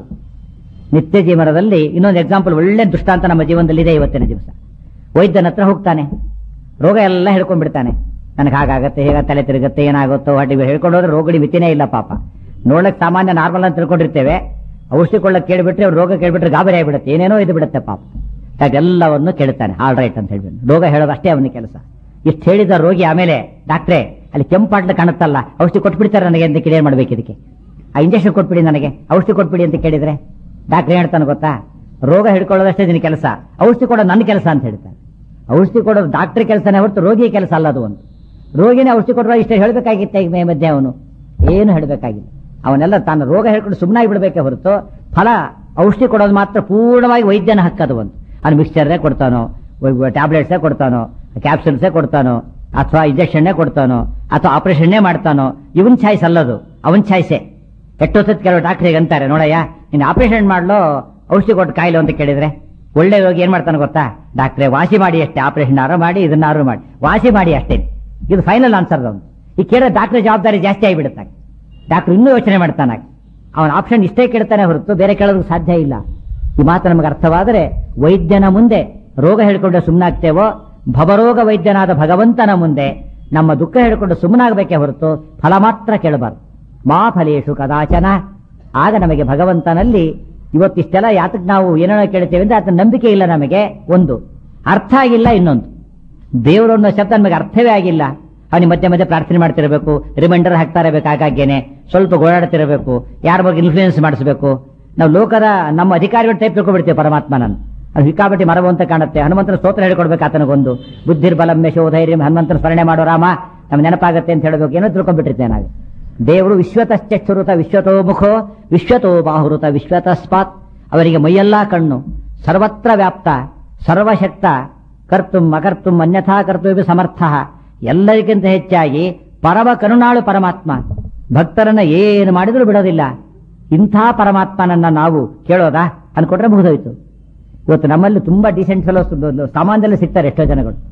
ನಿತ್ಯ ಜೀವನದಲ್ಲಿ ಇನ್ನೊಂದು ಎಕ್ಸಾಂಪಲ್ ಒಳ್ಳೆ ದೃಷ್ಟಾಂತ ನಮ್ಮ ಜೀವನದಲ್ಲಿ ಇದೆ ಇವತ್ತಿನ ದಿವಸ ವೈದ್ಯನ ಹತ್ರ ಹೋಗ್ತಾನೆ ರೋಗ ಎಲ್ಲ ಹೇಳ್ಕೊಂಡ್ಬಿಡ್ತಾನೆ ನನಗೆ ಹಾಗಾಗತ್ತೆ ಹೇಗ ತಲೆ ತಿರುಗುತ್ತೆ ಏನಾಗುತ್ತೋ ಹೊಟ್ಟೆ ಹೇಳ್ಕೊಂಡು ಹೋದ್ರೆ ರೋಗಡಿ ಮಿತಿನೇ ಇಲ್ಲ ಪಾಪ ನೋಡಕ್ ಸಾಮಾನ್ಯ ನಾರ್ಮಲ್ ಅಂತ ತಿಳ್ಕೊಂಡಿರ್ತೇವೆ ಔಷಧಿ ಕೊಳ್ಳಕ್ ಕೇಳಿಬಿಟ್ರೆ ಅವ್ರು ರೋಗ ಕೇಳಿಬಿಟ್ರೆ ಗಾಬರಿ ಆಗಿಬಿಡುತ್ತೆ ಏನೇನೋ ಇದು ಬಿಡುತ್ತೆ ಪಾಪ ಅದೆಲ್ಲವನ್ನು ಕೇಳ್ತಾನೆ ಆಲ್ ರೈಟ್ ಅಂತ ಹೇಳ್ಬಿಟ್ಟು ರೋಗ ಹೇಳೋದು ಅಷ್ಟೇ ಅವನ ಕೆಲಸ ಇಷ್ಟು ಹೇಳಿದ ರೋಗಿ ಆಮೇಲೆ ಡಾಕ್ಟ್ರೇ ಅಲ್ಲಿ ಕೆಂಪಾಟ್ಲು ಕಾಣುತ್ತಲ್ಲ ಔಷಧಿ ಕೊಟ್ಬಿಡ್ತಾರೆ ನನಗೆ ಅಂತ ಕೇಳಿ ಏನ್ ಮಾಡ್ಬೇಕು ಇದಕ್ಕೆ ಆ ಇಂಜೆಕ್ಷನ್ ಕೊಟ್ಬಿಡಿ ನನಗೆ ಔಷಧಿ ಕೊಟ್ಬಿಡಿ ಅಂತ ಕೇಳಿದ್ರೆ ಡಾಕ್ಟರ್ ಹೇಳ್ತಾನೆ ಗೊತ್ತಾ ರೋಗ ಹಿಡ್ಕೊಳ್ಳೋದಷ್ಟೇ ನಿನ್ನ ಕೆಲಸ ಔಷಧಿ ಕೊಡೋದು ನನ್ನ ಕೆಲಸ ಅಂತ ಹೇಳ್ತಾನೆ ಔಷಧಿ ಕೊಡೋದು ಡಾಕ್ಟರ್ ಕೆಲಸನೇ ಹೊರತು ರೋಗಿ ಕೆಲಸ ಅಲ್ಲ ಅದು ಒಂದು ರೋಗಿನೇ ಔಷಧಿ ಕೊಡುವ ಇಷ್ಟೇ ಹೇಳಬೇಕಾಗಿತ್ತೆ ಈಗ ಮೇ ಮಧ್ಯೆ ಅವನು ಏನು ಹೇಳಬೇಕಾಗಿಲ್ಲ ಅವನೆಲ್ಲ ತಾನು ರೋಗ ಹೇಳ್ಕೊಂಡು ಸುಮ್ಮನಾಗಿ ಬಿಡಬೇಕೆ ಹೊರತು ಫಲ ಔಷಧಿ ಕೊಡೋದು ಮಾತ್ರ ಪೂರ್ಣವಾಗಿ ವೈದ್ಯನ ಹಕ್ಕದು ಒಂದು ಅವ್ನು ಮಿಕ್ಸ್ಚರ್ನೇ ಕೊಡ್ತಾನೋ ಟ್ಯಾಬ್ಲೆಟ್ಸೇ ಕೊಡ್ತಾನೋ ಕ್ಯಾಪ್ಸುಲ್ಸೇ ಕೊಡ್ತಾನೋ ಅಥವಾ ಇಂಜೆಕ್ಷನ್ನೇ ಕೊಡ್ತಾನೋ ಅಥವಾ ಆಪರೇಷನ್ನೇ ಮಾಡ್ತಾನೋ ಇವನ್ ಚಾಯ್ಸ್ ಅಲ್ಲದು ಅವನ್ ಚಾಯ್ಸೇ ಎಷ್ಟೊತ್ತತ್ ಕೆಲವು ಡಾಕ್ಟ್ರಿಗೆ ಅಂತಾರೆ ನೋಡಯ್ಯ ನೀನು ಆಪರೇಷನ್ ಮಾಡ್ಲೋ ಔಷಧಿ ಕೊಟ್ಟು ಕಾಯಿಲೆ ಅಂತ ಕೇಳಿದ್ರೆ ಒಳ್ಳೆ ರೋಗಿ ಏನ್ ಮಾಡ್ತಾನೆ ಗೊತ್ತಾ ಡಾಕ್ಟ್ರೆ ವಾಸಿ ಮಾಡಿ ಅಷ್ಟೇ ಆಪರೇಷನ್ ಆರು ಮಾಡಿ ಇದನ್ನಾರು ಮಾಡಿ ವಾಸಿ ಮಾಡಿ ಅಷ್ಟೇ ಇದು ಫೈನಲ್ ಆನ್ಸರ್ ಅವನು ಈ ಕೇಳೋ ಡಾಕ್ಟರ್ ಜವಾಬ್ದಾರಿ ಜಾಸ್ತಿ ಆಗಿಬಿಡುತ್ತೆ ಡಾಕ್ಟರ್ ಇನ್ನೂ ಯೋಚನೆ ಮಾಡ್ತಾನೆ ಅವನ ಆಪ್ಷನ್ ಇಷ್ಟೇ ಕೇಳ್ತಾನೆ ಹೊರತು ಬೇರೆ ಕೇಳೋದಕ್ಕೆ ಸಾಧ್ಯ ಇಲ್ಲ ಈ ಮಾತು ನಮಗೆ ಅರ್ಥವಾದರೆ ವೈದ್ಯನ ಮುಂದೆ ರೋಗ ಹೇಳ್ಕೊಂಡು ಸುಮ್ಮನಾಗ್ತೇವೋ ಭವರೋಗ ವೈದ್ಯನಾದ ಭಗವಂತನ ಮುಂದೆ ನಮ್ಮ ದುಃಖ ಹೇಳ್ಕೊಂಡು ಸುಮ್ಮನಾಗಬೇಕೇ ಹೊರತು ಫಲ ಮಾತ್ರ ಕೇಳಬಾರ್ದು ಮಾ ಫಲೇಶು ಕದಾಚನ ಆಗ ನಮಗೆ ಭಗವಂತನಲ್ಲಿ ಇವತ್ತಿಷ್ಟೆಲ್ಲ ಯಾತಕ್ಕೆ ನಾವು ಏನೇನೋ ಕೇಳ್ತೇವೆ ಅಂದ್ರೆ ಆತನ ನಂಬಿಕೆ ಇಲ್ಲ ನಮಗೆ ಒಂದು ಅರ್ಥ ಆಗಿಲ್ಲ ಇನ್ನೊಂದು ದೇವರು ಅನ್ನೋ ಶಬ್ದ ನಮಗೆ ಅರ್ಥವೇ ಆಗಿಲ್ಲ ಅವನಿಗೆ ಮಧ್ಯೆ ಮಧ್ಯೆ ಪ್ರಾರ್ಥನೆ ಮಾಡ್ತಿರಬೇಕು ರಿಮೈಂಡರ್ ಹಾಕ್ತಾ ಇರಬೇಕು ಆಗಾಗ್ಯೇನೆ ಸ್ವಲ್ಪ ಗೋಳಾಡ್ತಿರಬೇಕು ಯಾರ ಬಗ್ಗೆ ಇನ್ಫ್ಲೂಯೆನ್ಸ್ ಮಾಡಿಸಬೇಕು ನಾವು ಲೋಕದ ನಮ್ಮ ಅಧಿಕಾರಿಗಳು ಟೈಪ್ ತಿಳ್ಕೊಬಿಡ್ತೇವೆ ಪರಮಾತ್ಮನನ್ನು ಅದು ಹಿಕ್ಕಾಪಟ್ಟಿ ಮರವು ಅಂತ ಕಾಣುತ್ತೆ ಹನುಮಂತನ ಸ್ತೋತ್ರ ಹೇಳ್ಕೊಡ್ಬೇಕು ಆತನಿಗೊಂದು ಬುದ್ಧಿರ್ಬಲಂ ಯಶೋ ಧೈರ್ಯ ಹನುಮಂತನ ಸ್ಮರಣೆ ಮಾಡೋ ರಾಮ ನಮ್ಗೆ ನೆನಪಾಗತ್ತೆ ಅಂತ ಹೇಳಬೇಕು ಏನೋ ತಿಳ್ಕೊಂಡ್ಬಿಟ್ಟಿರ್ತೇವೆ ನಾವು ದೇವರು ವಿಶ್ವತಶ್ಚಕ್ಷುರುತ ವಿಶ್ವತೋ ಮುಖೋ ವಿಶ್ವತೋ ಬಾಹುರುತ ವಿಶ್ವತಸ್ಪಾತ್ ಅವರಿಗೆ ಮೈಯೆಲ್ಲ ಕಣ್ಣು ಸರ್ವತ್ರ ವ್ಯಾಪ್ತ ಸರ್ವಶಕ್ತ ಕರ್ತುಂ ಅಕರ್ತುಂ ಅನ್ಯಥಾ ಕರ್ತವ್ಯ ಸಮರ್ಥ ಎಲ್ಲರಿಗಿಂತ ಹೆಚ್ಚಾಗಿ ಪರಮ ಕರುಣಾಳು ಪರಮಾತ್ಮ ಭಕ್ತರನ್ನ ಏನು ಮಾಡಿದ್ರು ಬಿಡೋದಿಲ್ಲ ಇಂಥ ಪರಮಾತ್ಮನನ್ನ ನಾವು ಕೇಳೋದಾ ಅನ್ಕೊಟ್ರೆ ಮುಗಿದೋಯ್ತು ಇವತ್ತು ನಮ್ಮಲ್ಲಿ ತುಂಬಾ ಡಿಸೆಂಟ್ ಫೆಲೋಸ್ ಸಾಮಾನ್ಯದಲ್ಲಿ ಸಿಗ್ತಾರೆ ಎಷ್ಟೋ ಜನಗಳು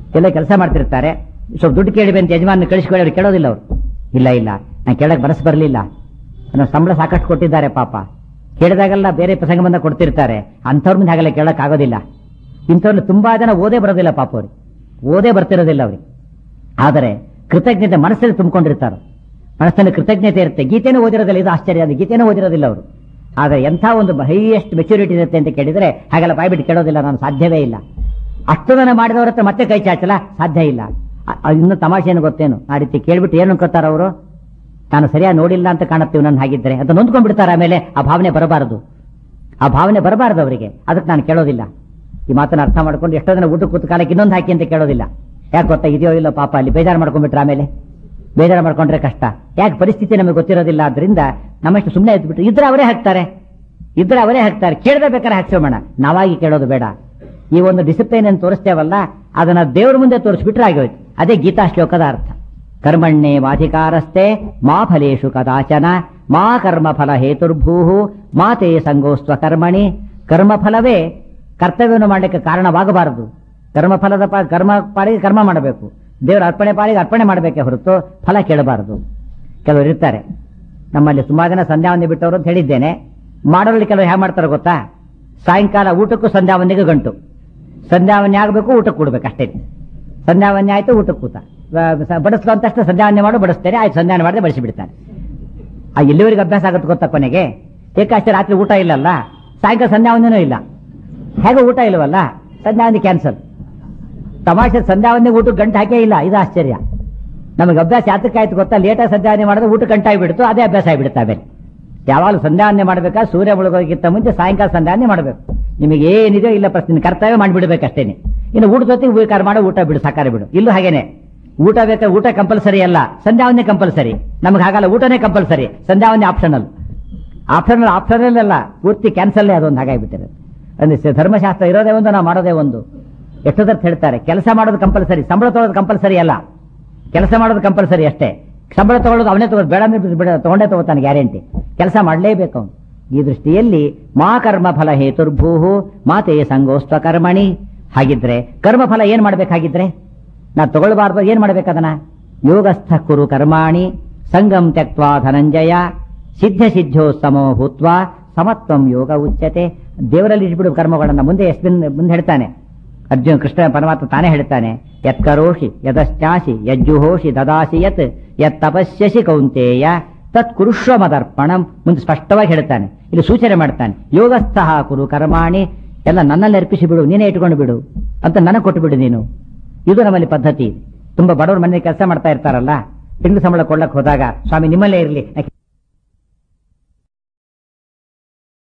ಎಲ್ಲ ಕೆಲಸ ಮಾಡ್ತಿರ್ತಾರೆ ಸ್ವಲ್ಪ ದುಡ್ಡು ಕೇಳಿ ಅಂತ ಯಜಮಾನ ಕಳಿಸ್ಕೊಳ್ಳಿ ಅವ್ರು ಕೇಳೋದಿಲ್ಲ ಅವರು ಇಲ್ಲ ಇಲ್ಲ ನಾನು ಕೇಳಕ್ ಮನಸ್ಸು ಬರಲಿಲ್ಲ ನನ್ನ ಸಂಬಳ ಸಾಕಷ್ಟು ಕೊಟ್ಟಿದ್ದಾರೆ ಪಾಪ ಕೇಳಿದಾಗೆಲ್ಲ ಬೇರೆ ಪ್ರಸಂಗ ಬಂದ ಕೊಡ್ತಿರ್ತಾರೆ ಅಂಥವ್ರ ಮುಂದೆ ಹಾಗೆಲ್ಲ ಕೇಳಕ್ ಆಗೋದಿಲ್ಲ ಇಂಥವ್ರು ತುಂಬಾ ಜನ ಓದೇ ಬರೋದಿಲ್ಲ ಪಾಪ ಅವ್ರಿಗೆ ಓದೇ ಬರ್ತಿರೋದಿಲ್ಲ ಅವ್ರಿಗೆ ಆದರೆ ಕೃತಜ್ಞತೆ ಮನಸ್ಸಲ್ಲಿ ತುಂಬಿಕೊಂಡಿರ್ತಾರೆ ಮನಸ್ಸಲ್ಲಿ ಕೃತಜ್ಞತೆ ಇರುತ್ತೆ ಗೀತೆನೂ ಓದಿರೋದಿಲ್ಲ ಇದು ಆಶ್ಚರ್ಯ ಅದು ಗೀತೆನೂ ಓದಿರೋದಿಲ್ಲ ಅವರು ಆದರೆ ಎಂಥ ಒಂದು ಹೈಯೆಸ್ಟ್ ಮೆಚುರಿಟಿ ಇರುತ್ತೆ ಅಂತ ಕೇಳಿದ್ರೆ ಹಾಗೆಲ್ಲ ಬಾಯ್ಬಿಟ್ಟು ಕೇಳೋದಿಲ್ಲ ನಾನು ಸಾಧ್ಯವೇ ಇಲ್ಲ ಅಷ್ಟು ಜನ ಮಾಡಿದವ್ರ ಹತ್ರ ಮತ್ತೆ ಕೈ ಚಾಚಲ ಸಾಧ್ಯ ಇಲ್ಲ ಅ- ಅ- ಇನ್ನು ತಮಾಷೆ ಏನು ಗೊತ್ತೇನು ಆ ರೀತಿ ಕೇಳ್ಬಿಟ್ಟು ಏನು ಅನ್ಕೋತಾರ ಅವರು ನಾನು ಸರಿಯಾಗಿ ನೋಡಿಲ್ಲ ಅಂತ ಕಾಣುತ್ತೀವಿ ನನ್ನ ಹಾಗಿದ್ರೆ ಅಂತ ನೊಂದ್ಕೊಂಡ್ಬಿಡ್ತಾರೆ ಆಮೇಲೆ ಆ ಭಾವನೆ ಬರಬಾರದು ಆ ಭಾವನೆ ಬರಬಾರದು ಅವರಿಗೆ ಅದಕ್ಕೆ ನಾನು ಕೇಳೋದಿಲ್ಲ ಈ ಮಾತನ್ನ ಅರ್ಥ ಮಾಡ್ಕೊಂಡು ಎಷ್ಟೋ ಜನ ಊಟ ಕೂತ ಕಾಲಕ್ಕೆ ಇನ್ನೊಂದು ಹಾಕಿ ಅಂತ ಕೇಳೋದಿಲ್ಲ ಯಾಕೆ ಗೊತ್ತಾ ಇದೆಯೋ ಇಲ್ಲ ಪಾಪ ಅಲ್ಲಿ ಬೇಜಾರು ಮಾಡ್ಕೊಂಡ್ಬಿಟ್ರೆ ಆಮೇಲೆ ಬೇಜಾರು ಮಾಡ್ಕೊಂಡ್ರೆ ಕಷ್ಟ ಯಾಕೆ ಪರಿಸ್ಥಿತಿ ನಮಗೆ ಗೊತ್ತಿರೋದಿಲ್ಲ ಆದ್ರಿಂದ ನಮ್ಮಷ್ಟು ಸುಮ್ಮನೆ ಎದ್ಬಿಟ್ಟು ಇದ್ರೆ ಅವರೇ ಹಾಕ್ತಾರೆ ಇದ್ರೆ ಅವರೇ ಹಾಕ್ತಾರೆ ಕೇಳದೆ ಬೇಕಾದ್ರೆ ಹಾಕ್ಸೋಣ ನಾವಾಗಿ ಕೇಳೋದು ಬೇಡ ಈ ಒಂದು ಡಿಸಿಪ್ಲಿನ್ ಅನ್ನು ತೋರಿಸ್ತೇವಲ್ಲ ಅದನ್ನ ದೇವರ ಮುಂದೆ ತೋರಿಸ್ಬಿಟ್ರೆ ಆಗೋಯ್ತು ಅದೇ ಗೀತಾ ಶ್ಲೋಕದ ಅರ್ಥ ಕರ್ಮಣ್ಣೇ ವಾಧಿಕಾರಸ್ತೆ ಮಾ ಫಲೇಶು ಕದಾಚನ ಮಾ ಕರ್ಮ ಫಲ ಹೇತುರ್ಭೂ ಮಾತೇ ಸಂಗೋಸ್ತ್ವ ಕರ್ಮಣಿ ಕರ್ಮಫಲವೇ ಕರ್ತವ್ಯವನ್ನು ಮಾಡಲಿಕ್ಕೆ ಕಾರಣವಾಗಬಾರದು ಕರ್ಮಫಲದ ಪಾ ಕರ್ಮ ಪಾಲಿಗೆ ಕರ್ಮ ಮಾಡಬೇಕು ದೇವರ ಅರ್ಪಣೆ ಪಾಲಿಗೆ ಅರ್ಪಣೆ ಮಾಡಬೇಕೇ ಹೊರತು ಫಲ ಕೇಳಬಾರದು ಕೆಲವರು ಇರ್ತಾರೆ ನಮ್ಮಲ್ಲಿ ತುಂಬಾ ಜನ ಸಂಧ್ಯಾವಂದಿ ಬಿಟ್ಟವರು ಅಂತ ಹೇಳಿದ್ದೇನೆ ಮಾಡೋರಲ್ಲಿ ಕೆಲವರು ಹೇಗೆ ಮಾಡ್ತಾರೆ ಗೊತ್ತಾ ಸಾಯಂಕಾಲ ಊಟಕ್ಕೂ ಸಂಧ್ಯಾವಂದಿಗೆ ಗಂಟು ಸಂಧ್ಯಾವನ್ಯ ಆಗಬೇಕು ಊಟಕ್ಕೆ ಕೊಡ್ಬೇಕು ಅಷ್ಟೇ ಸಂಧ್ಯಾವನ್ಯ ಆಯ್ತು ಊಟಕ್ಕೆ ಕೂತ ಬಡಿಸ್ಕೊ ಅಂತ ತಕ್ಷಣ ಸಂಧ್ಯಾವನ್ಯ ಮಾಡು ಬಡಿಸ್ತೇನೆ ಆಯ್ತು ಸಂಧ್ಯಾವನ್ಯ ಮಾಡದೆ ಬಡಿಸಿ ಬಿಡ್ತಾನೆ ಆ ಎಲ್ಲಿವರೆಗೆ ಅಭ್ಯಾಸ ಆಗುತ್ತೆ ಗೊತ್ತಾ ಕೊನೆಗೆ ಏಕಾಷ್ಟೇ ರಾತ್ರಿ ಊಟ ಇಲ್ಲಲ್ಲ ಸಾಯಂಕಾಲ ಸಂಧ್ಯಾವಂದನೂ ಇಲ್ಲ ಹೇಗೆ ಊಟ ಇಲ್ವಲ್ಲ ಸಂಧ್ಯಾವಂದಿ ಕ್ಯಾನ್ಸಲ್ ತಮಾಷೆ ಸಂಧ್ಯಾವಂದಿ ಊಟಕ್ಕೆ ಗಂಟು ಹಾಕೇ ಇಲ್ಲ ಇದು ಆಶ್ಚರ್ಯ ನಮಗೆ ಅಭ್ಯಾಸ ಯಾತಕ್ಕಾಯ್ತು ಗೊತ್ತಾ ಲೇಟಾಗಿ ಸಂಧ್ಯಾವಂದನೆ ಮಾಡಿದ್ರೆ ಊಟ ಗಂಟಾಗಿ ಬಿಡ್ತು ಅದೇ ಅಭ್ಯಾಸ ಆಗಿಬಿಡುತ್ತೆ ಆಮೇಲೆ ಯಾವಾಗಲೂ ಸಂಧ್ಯಾವಂದನೆ ಮಾಡಬೇಕಾ ಸೂರ್ಯ ಮುಳುಗೋಗಿಂತ ಮುಂಚೆ ಸಾಯಂಕಾಲ ಸಂಧ್ಯಾವಂದನೆ ಮಾಡಬೇಕು ನಿಮಗೆ ಏನಿದೆಯೋ ಇಲ್ಲ ಪ್ರಶ್ನೆ ಕರ್ತವ್ಯ ಮಾಡಿಬಿಡ್ಬೇಕಷ್ಟೇನೆ ಇನ್ನು ಊಟ ಜೊತೆಗೆ ಬೇಕಾದ್ರೆ ಮಾಡೋ ಊಟ ಬಿಡು ಸಾಕಾರ ಬಿಡು ಇಲ್ಲೂ ಹಾಗೇನೆ ಊಟ ಬೇಕಾದ್ರೆ ಊಟ ಕಂಪಲ್ಸರಿ ಅಲ್ಲ ಸಂಧ್ಯಾವಂದನೆ ಕಂಪಲ್ಸರಿ ನಮ್ಗೆ ಹಾಗಲ್ಲ ಊಟನೇ ಕಂಪಲ್ಸರಿ ಸಂಧ್ಯಾವಂದನೆ ಆಪ್ಷನಲ್ ಆಪ್ಷನಲ್ ಆಪ್ಷನಲ್ ಅಲ್ಲ ಪೂರ್ತಿ ಕ್ಯಾನ್ಸಲ್ ಅದೊಂದು ಹಾಗಾಗಿಬಿಟ್ಟಿದೆ ಅಂದ್ರೆ ಸ- ಧರ್ಮಶಾಸ್ತ್ರ ಇರೋದೇ ಒಂದು ನಾವು ಮಾಡೋದೇ ಒಂದು ಎಷ್ಟೊತ್ತರ್ಥ ಹೇಳ್ತಾರೆ ಕೆಲಸ ಮಾಡೋದು ಕಂಪಲ್ಸರಿ ಸಂಬಳ ತಗೊಳ್ಳೋದು ಕಂಪಲ್ಸರಿ ಅಲ್ಲ ಕೆಲಸ ಮಾಡೋದು ಕಂಪಲ್ಸರಿ ಅಷ್ಟೇ ಸಂಬಳ ತಗೊಳ್ಳೋದು ಅವನೇ ತಗೋದು ಬೇಡ ಅಂದ್ರೆ ಬಿಡ ತಗೊಂಡೇ ತಗೋತಾನೆ ಗ್ಯಾರಂಟಿ ಕೆಲಸ ಮಾಡಲೇಬೇಕು ಅವನು ಈ ದೃಷ್ಟಿಯಲ್ಲಿ ಮಾ ಕರ್ಮ ಫಲ ಹೇತುರ್ಭೂ ಮಾತೇ ಸಂಗೋಸ್ತ್ವ ಕರ್ಮಣಿ ಹಾಗಿದ್ರೆ ಕರ್ಮಫಲ ಏನ್ ಮಾಡ್ಬೇಕಾಗಿದ್ರೆ ನಾ ತಗೊಳ್ಬಾರ್ದು ಏನ್ ಮಾಡ್ಬೇಕದನ್ನ ಯೋಗಸ್ಥ ಕುರು ಕರ್ಮಾಣಿ ಸಂಗಂ ತ್ಯಕ್ವಾ ಧನಂಜಯ ಸಿದ್ಧ ಸಿದ್ಧೋ ಸಮೋ ಭೂತ್ವ ಸಮತ್ವಂ ಯೋಗ ಉಚ್ಯತೆ ದೇವರಲ್ಲಿ ಇಟ್ಬಿಡು ಕರ್ಮಗಳನ್ನ ಮುಂದೆ ಎಸ್ಬಿನ್ ಮುಂದೆ ಹೇಳ್ತಾನೆ ಅರ್ಜುನ ಕೃಷ್ಣ ಪರಮಾತ್ಮ ತಾನೇ ಹೇಳ್ತಾನೆ ಯತ್ಕರೋಷಿ ಯದಶ್ಚಾಸಿ ಯಜ್ಜುಹೋಷಿ ದದಾಸಿ ಯತ್ ಯತ್ ತಪಸ್ಯಸಿ ಕೌಂತೇಯ ತತ್ ಕುರುಶ್ವ ಮದರ್ಪಣಂ ಮುಂದೆ ಸ್ಪಷ್ಟವಾಗಿ ಹೇಳ್ತಾನೆ ಇಲ್ಲಿ ಸೂಚನೆ ಮಾಡ್ತಾನೆ ಯೋಗಸ್ಥಃ ಕುರು ಕರ್ಮಾಣಿ ಎಲ್ಲ ನನ್ನಲ್ಲಿ ಅರ್ಪಿಸಿ ಬಿಡು ನೀನೇ ಇಟ್ಕೊಂಡು ಬಿಡು ಅಂತ ನನಗೆ ಕೊಟ್ಟು ಬಿಡು ನೀನು ಇದು ನಮ್ಮಲ್ಲಿ ಪದ್ಧತಿ ತುಂಬಾ ಬಡವ್ರ ಮನೆ ಕೆಲಸ ಮಾಡ್ತಾ ಇರ್ತಾರಲ್ಲ ತಿಂಗಳು ಸಂಬಳ ಕೊಳ್ಳಕ್ ಹೋದಾಗ ಸ್ವಾಮಿ ನಿಮ್ಮಲ್ಲೇ ಇರಲಿ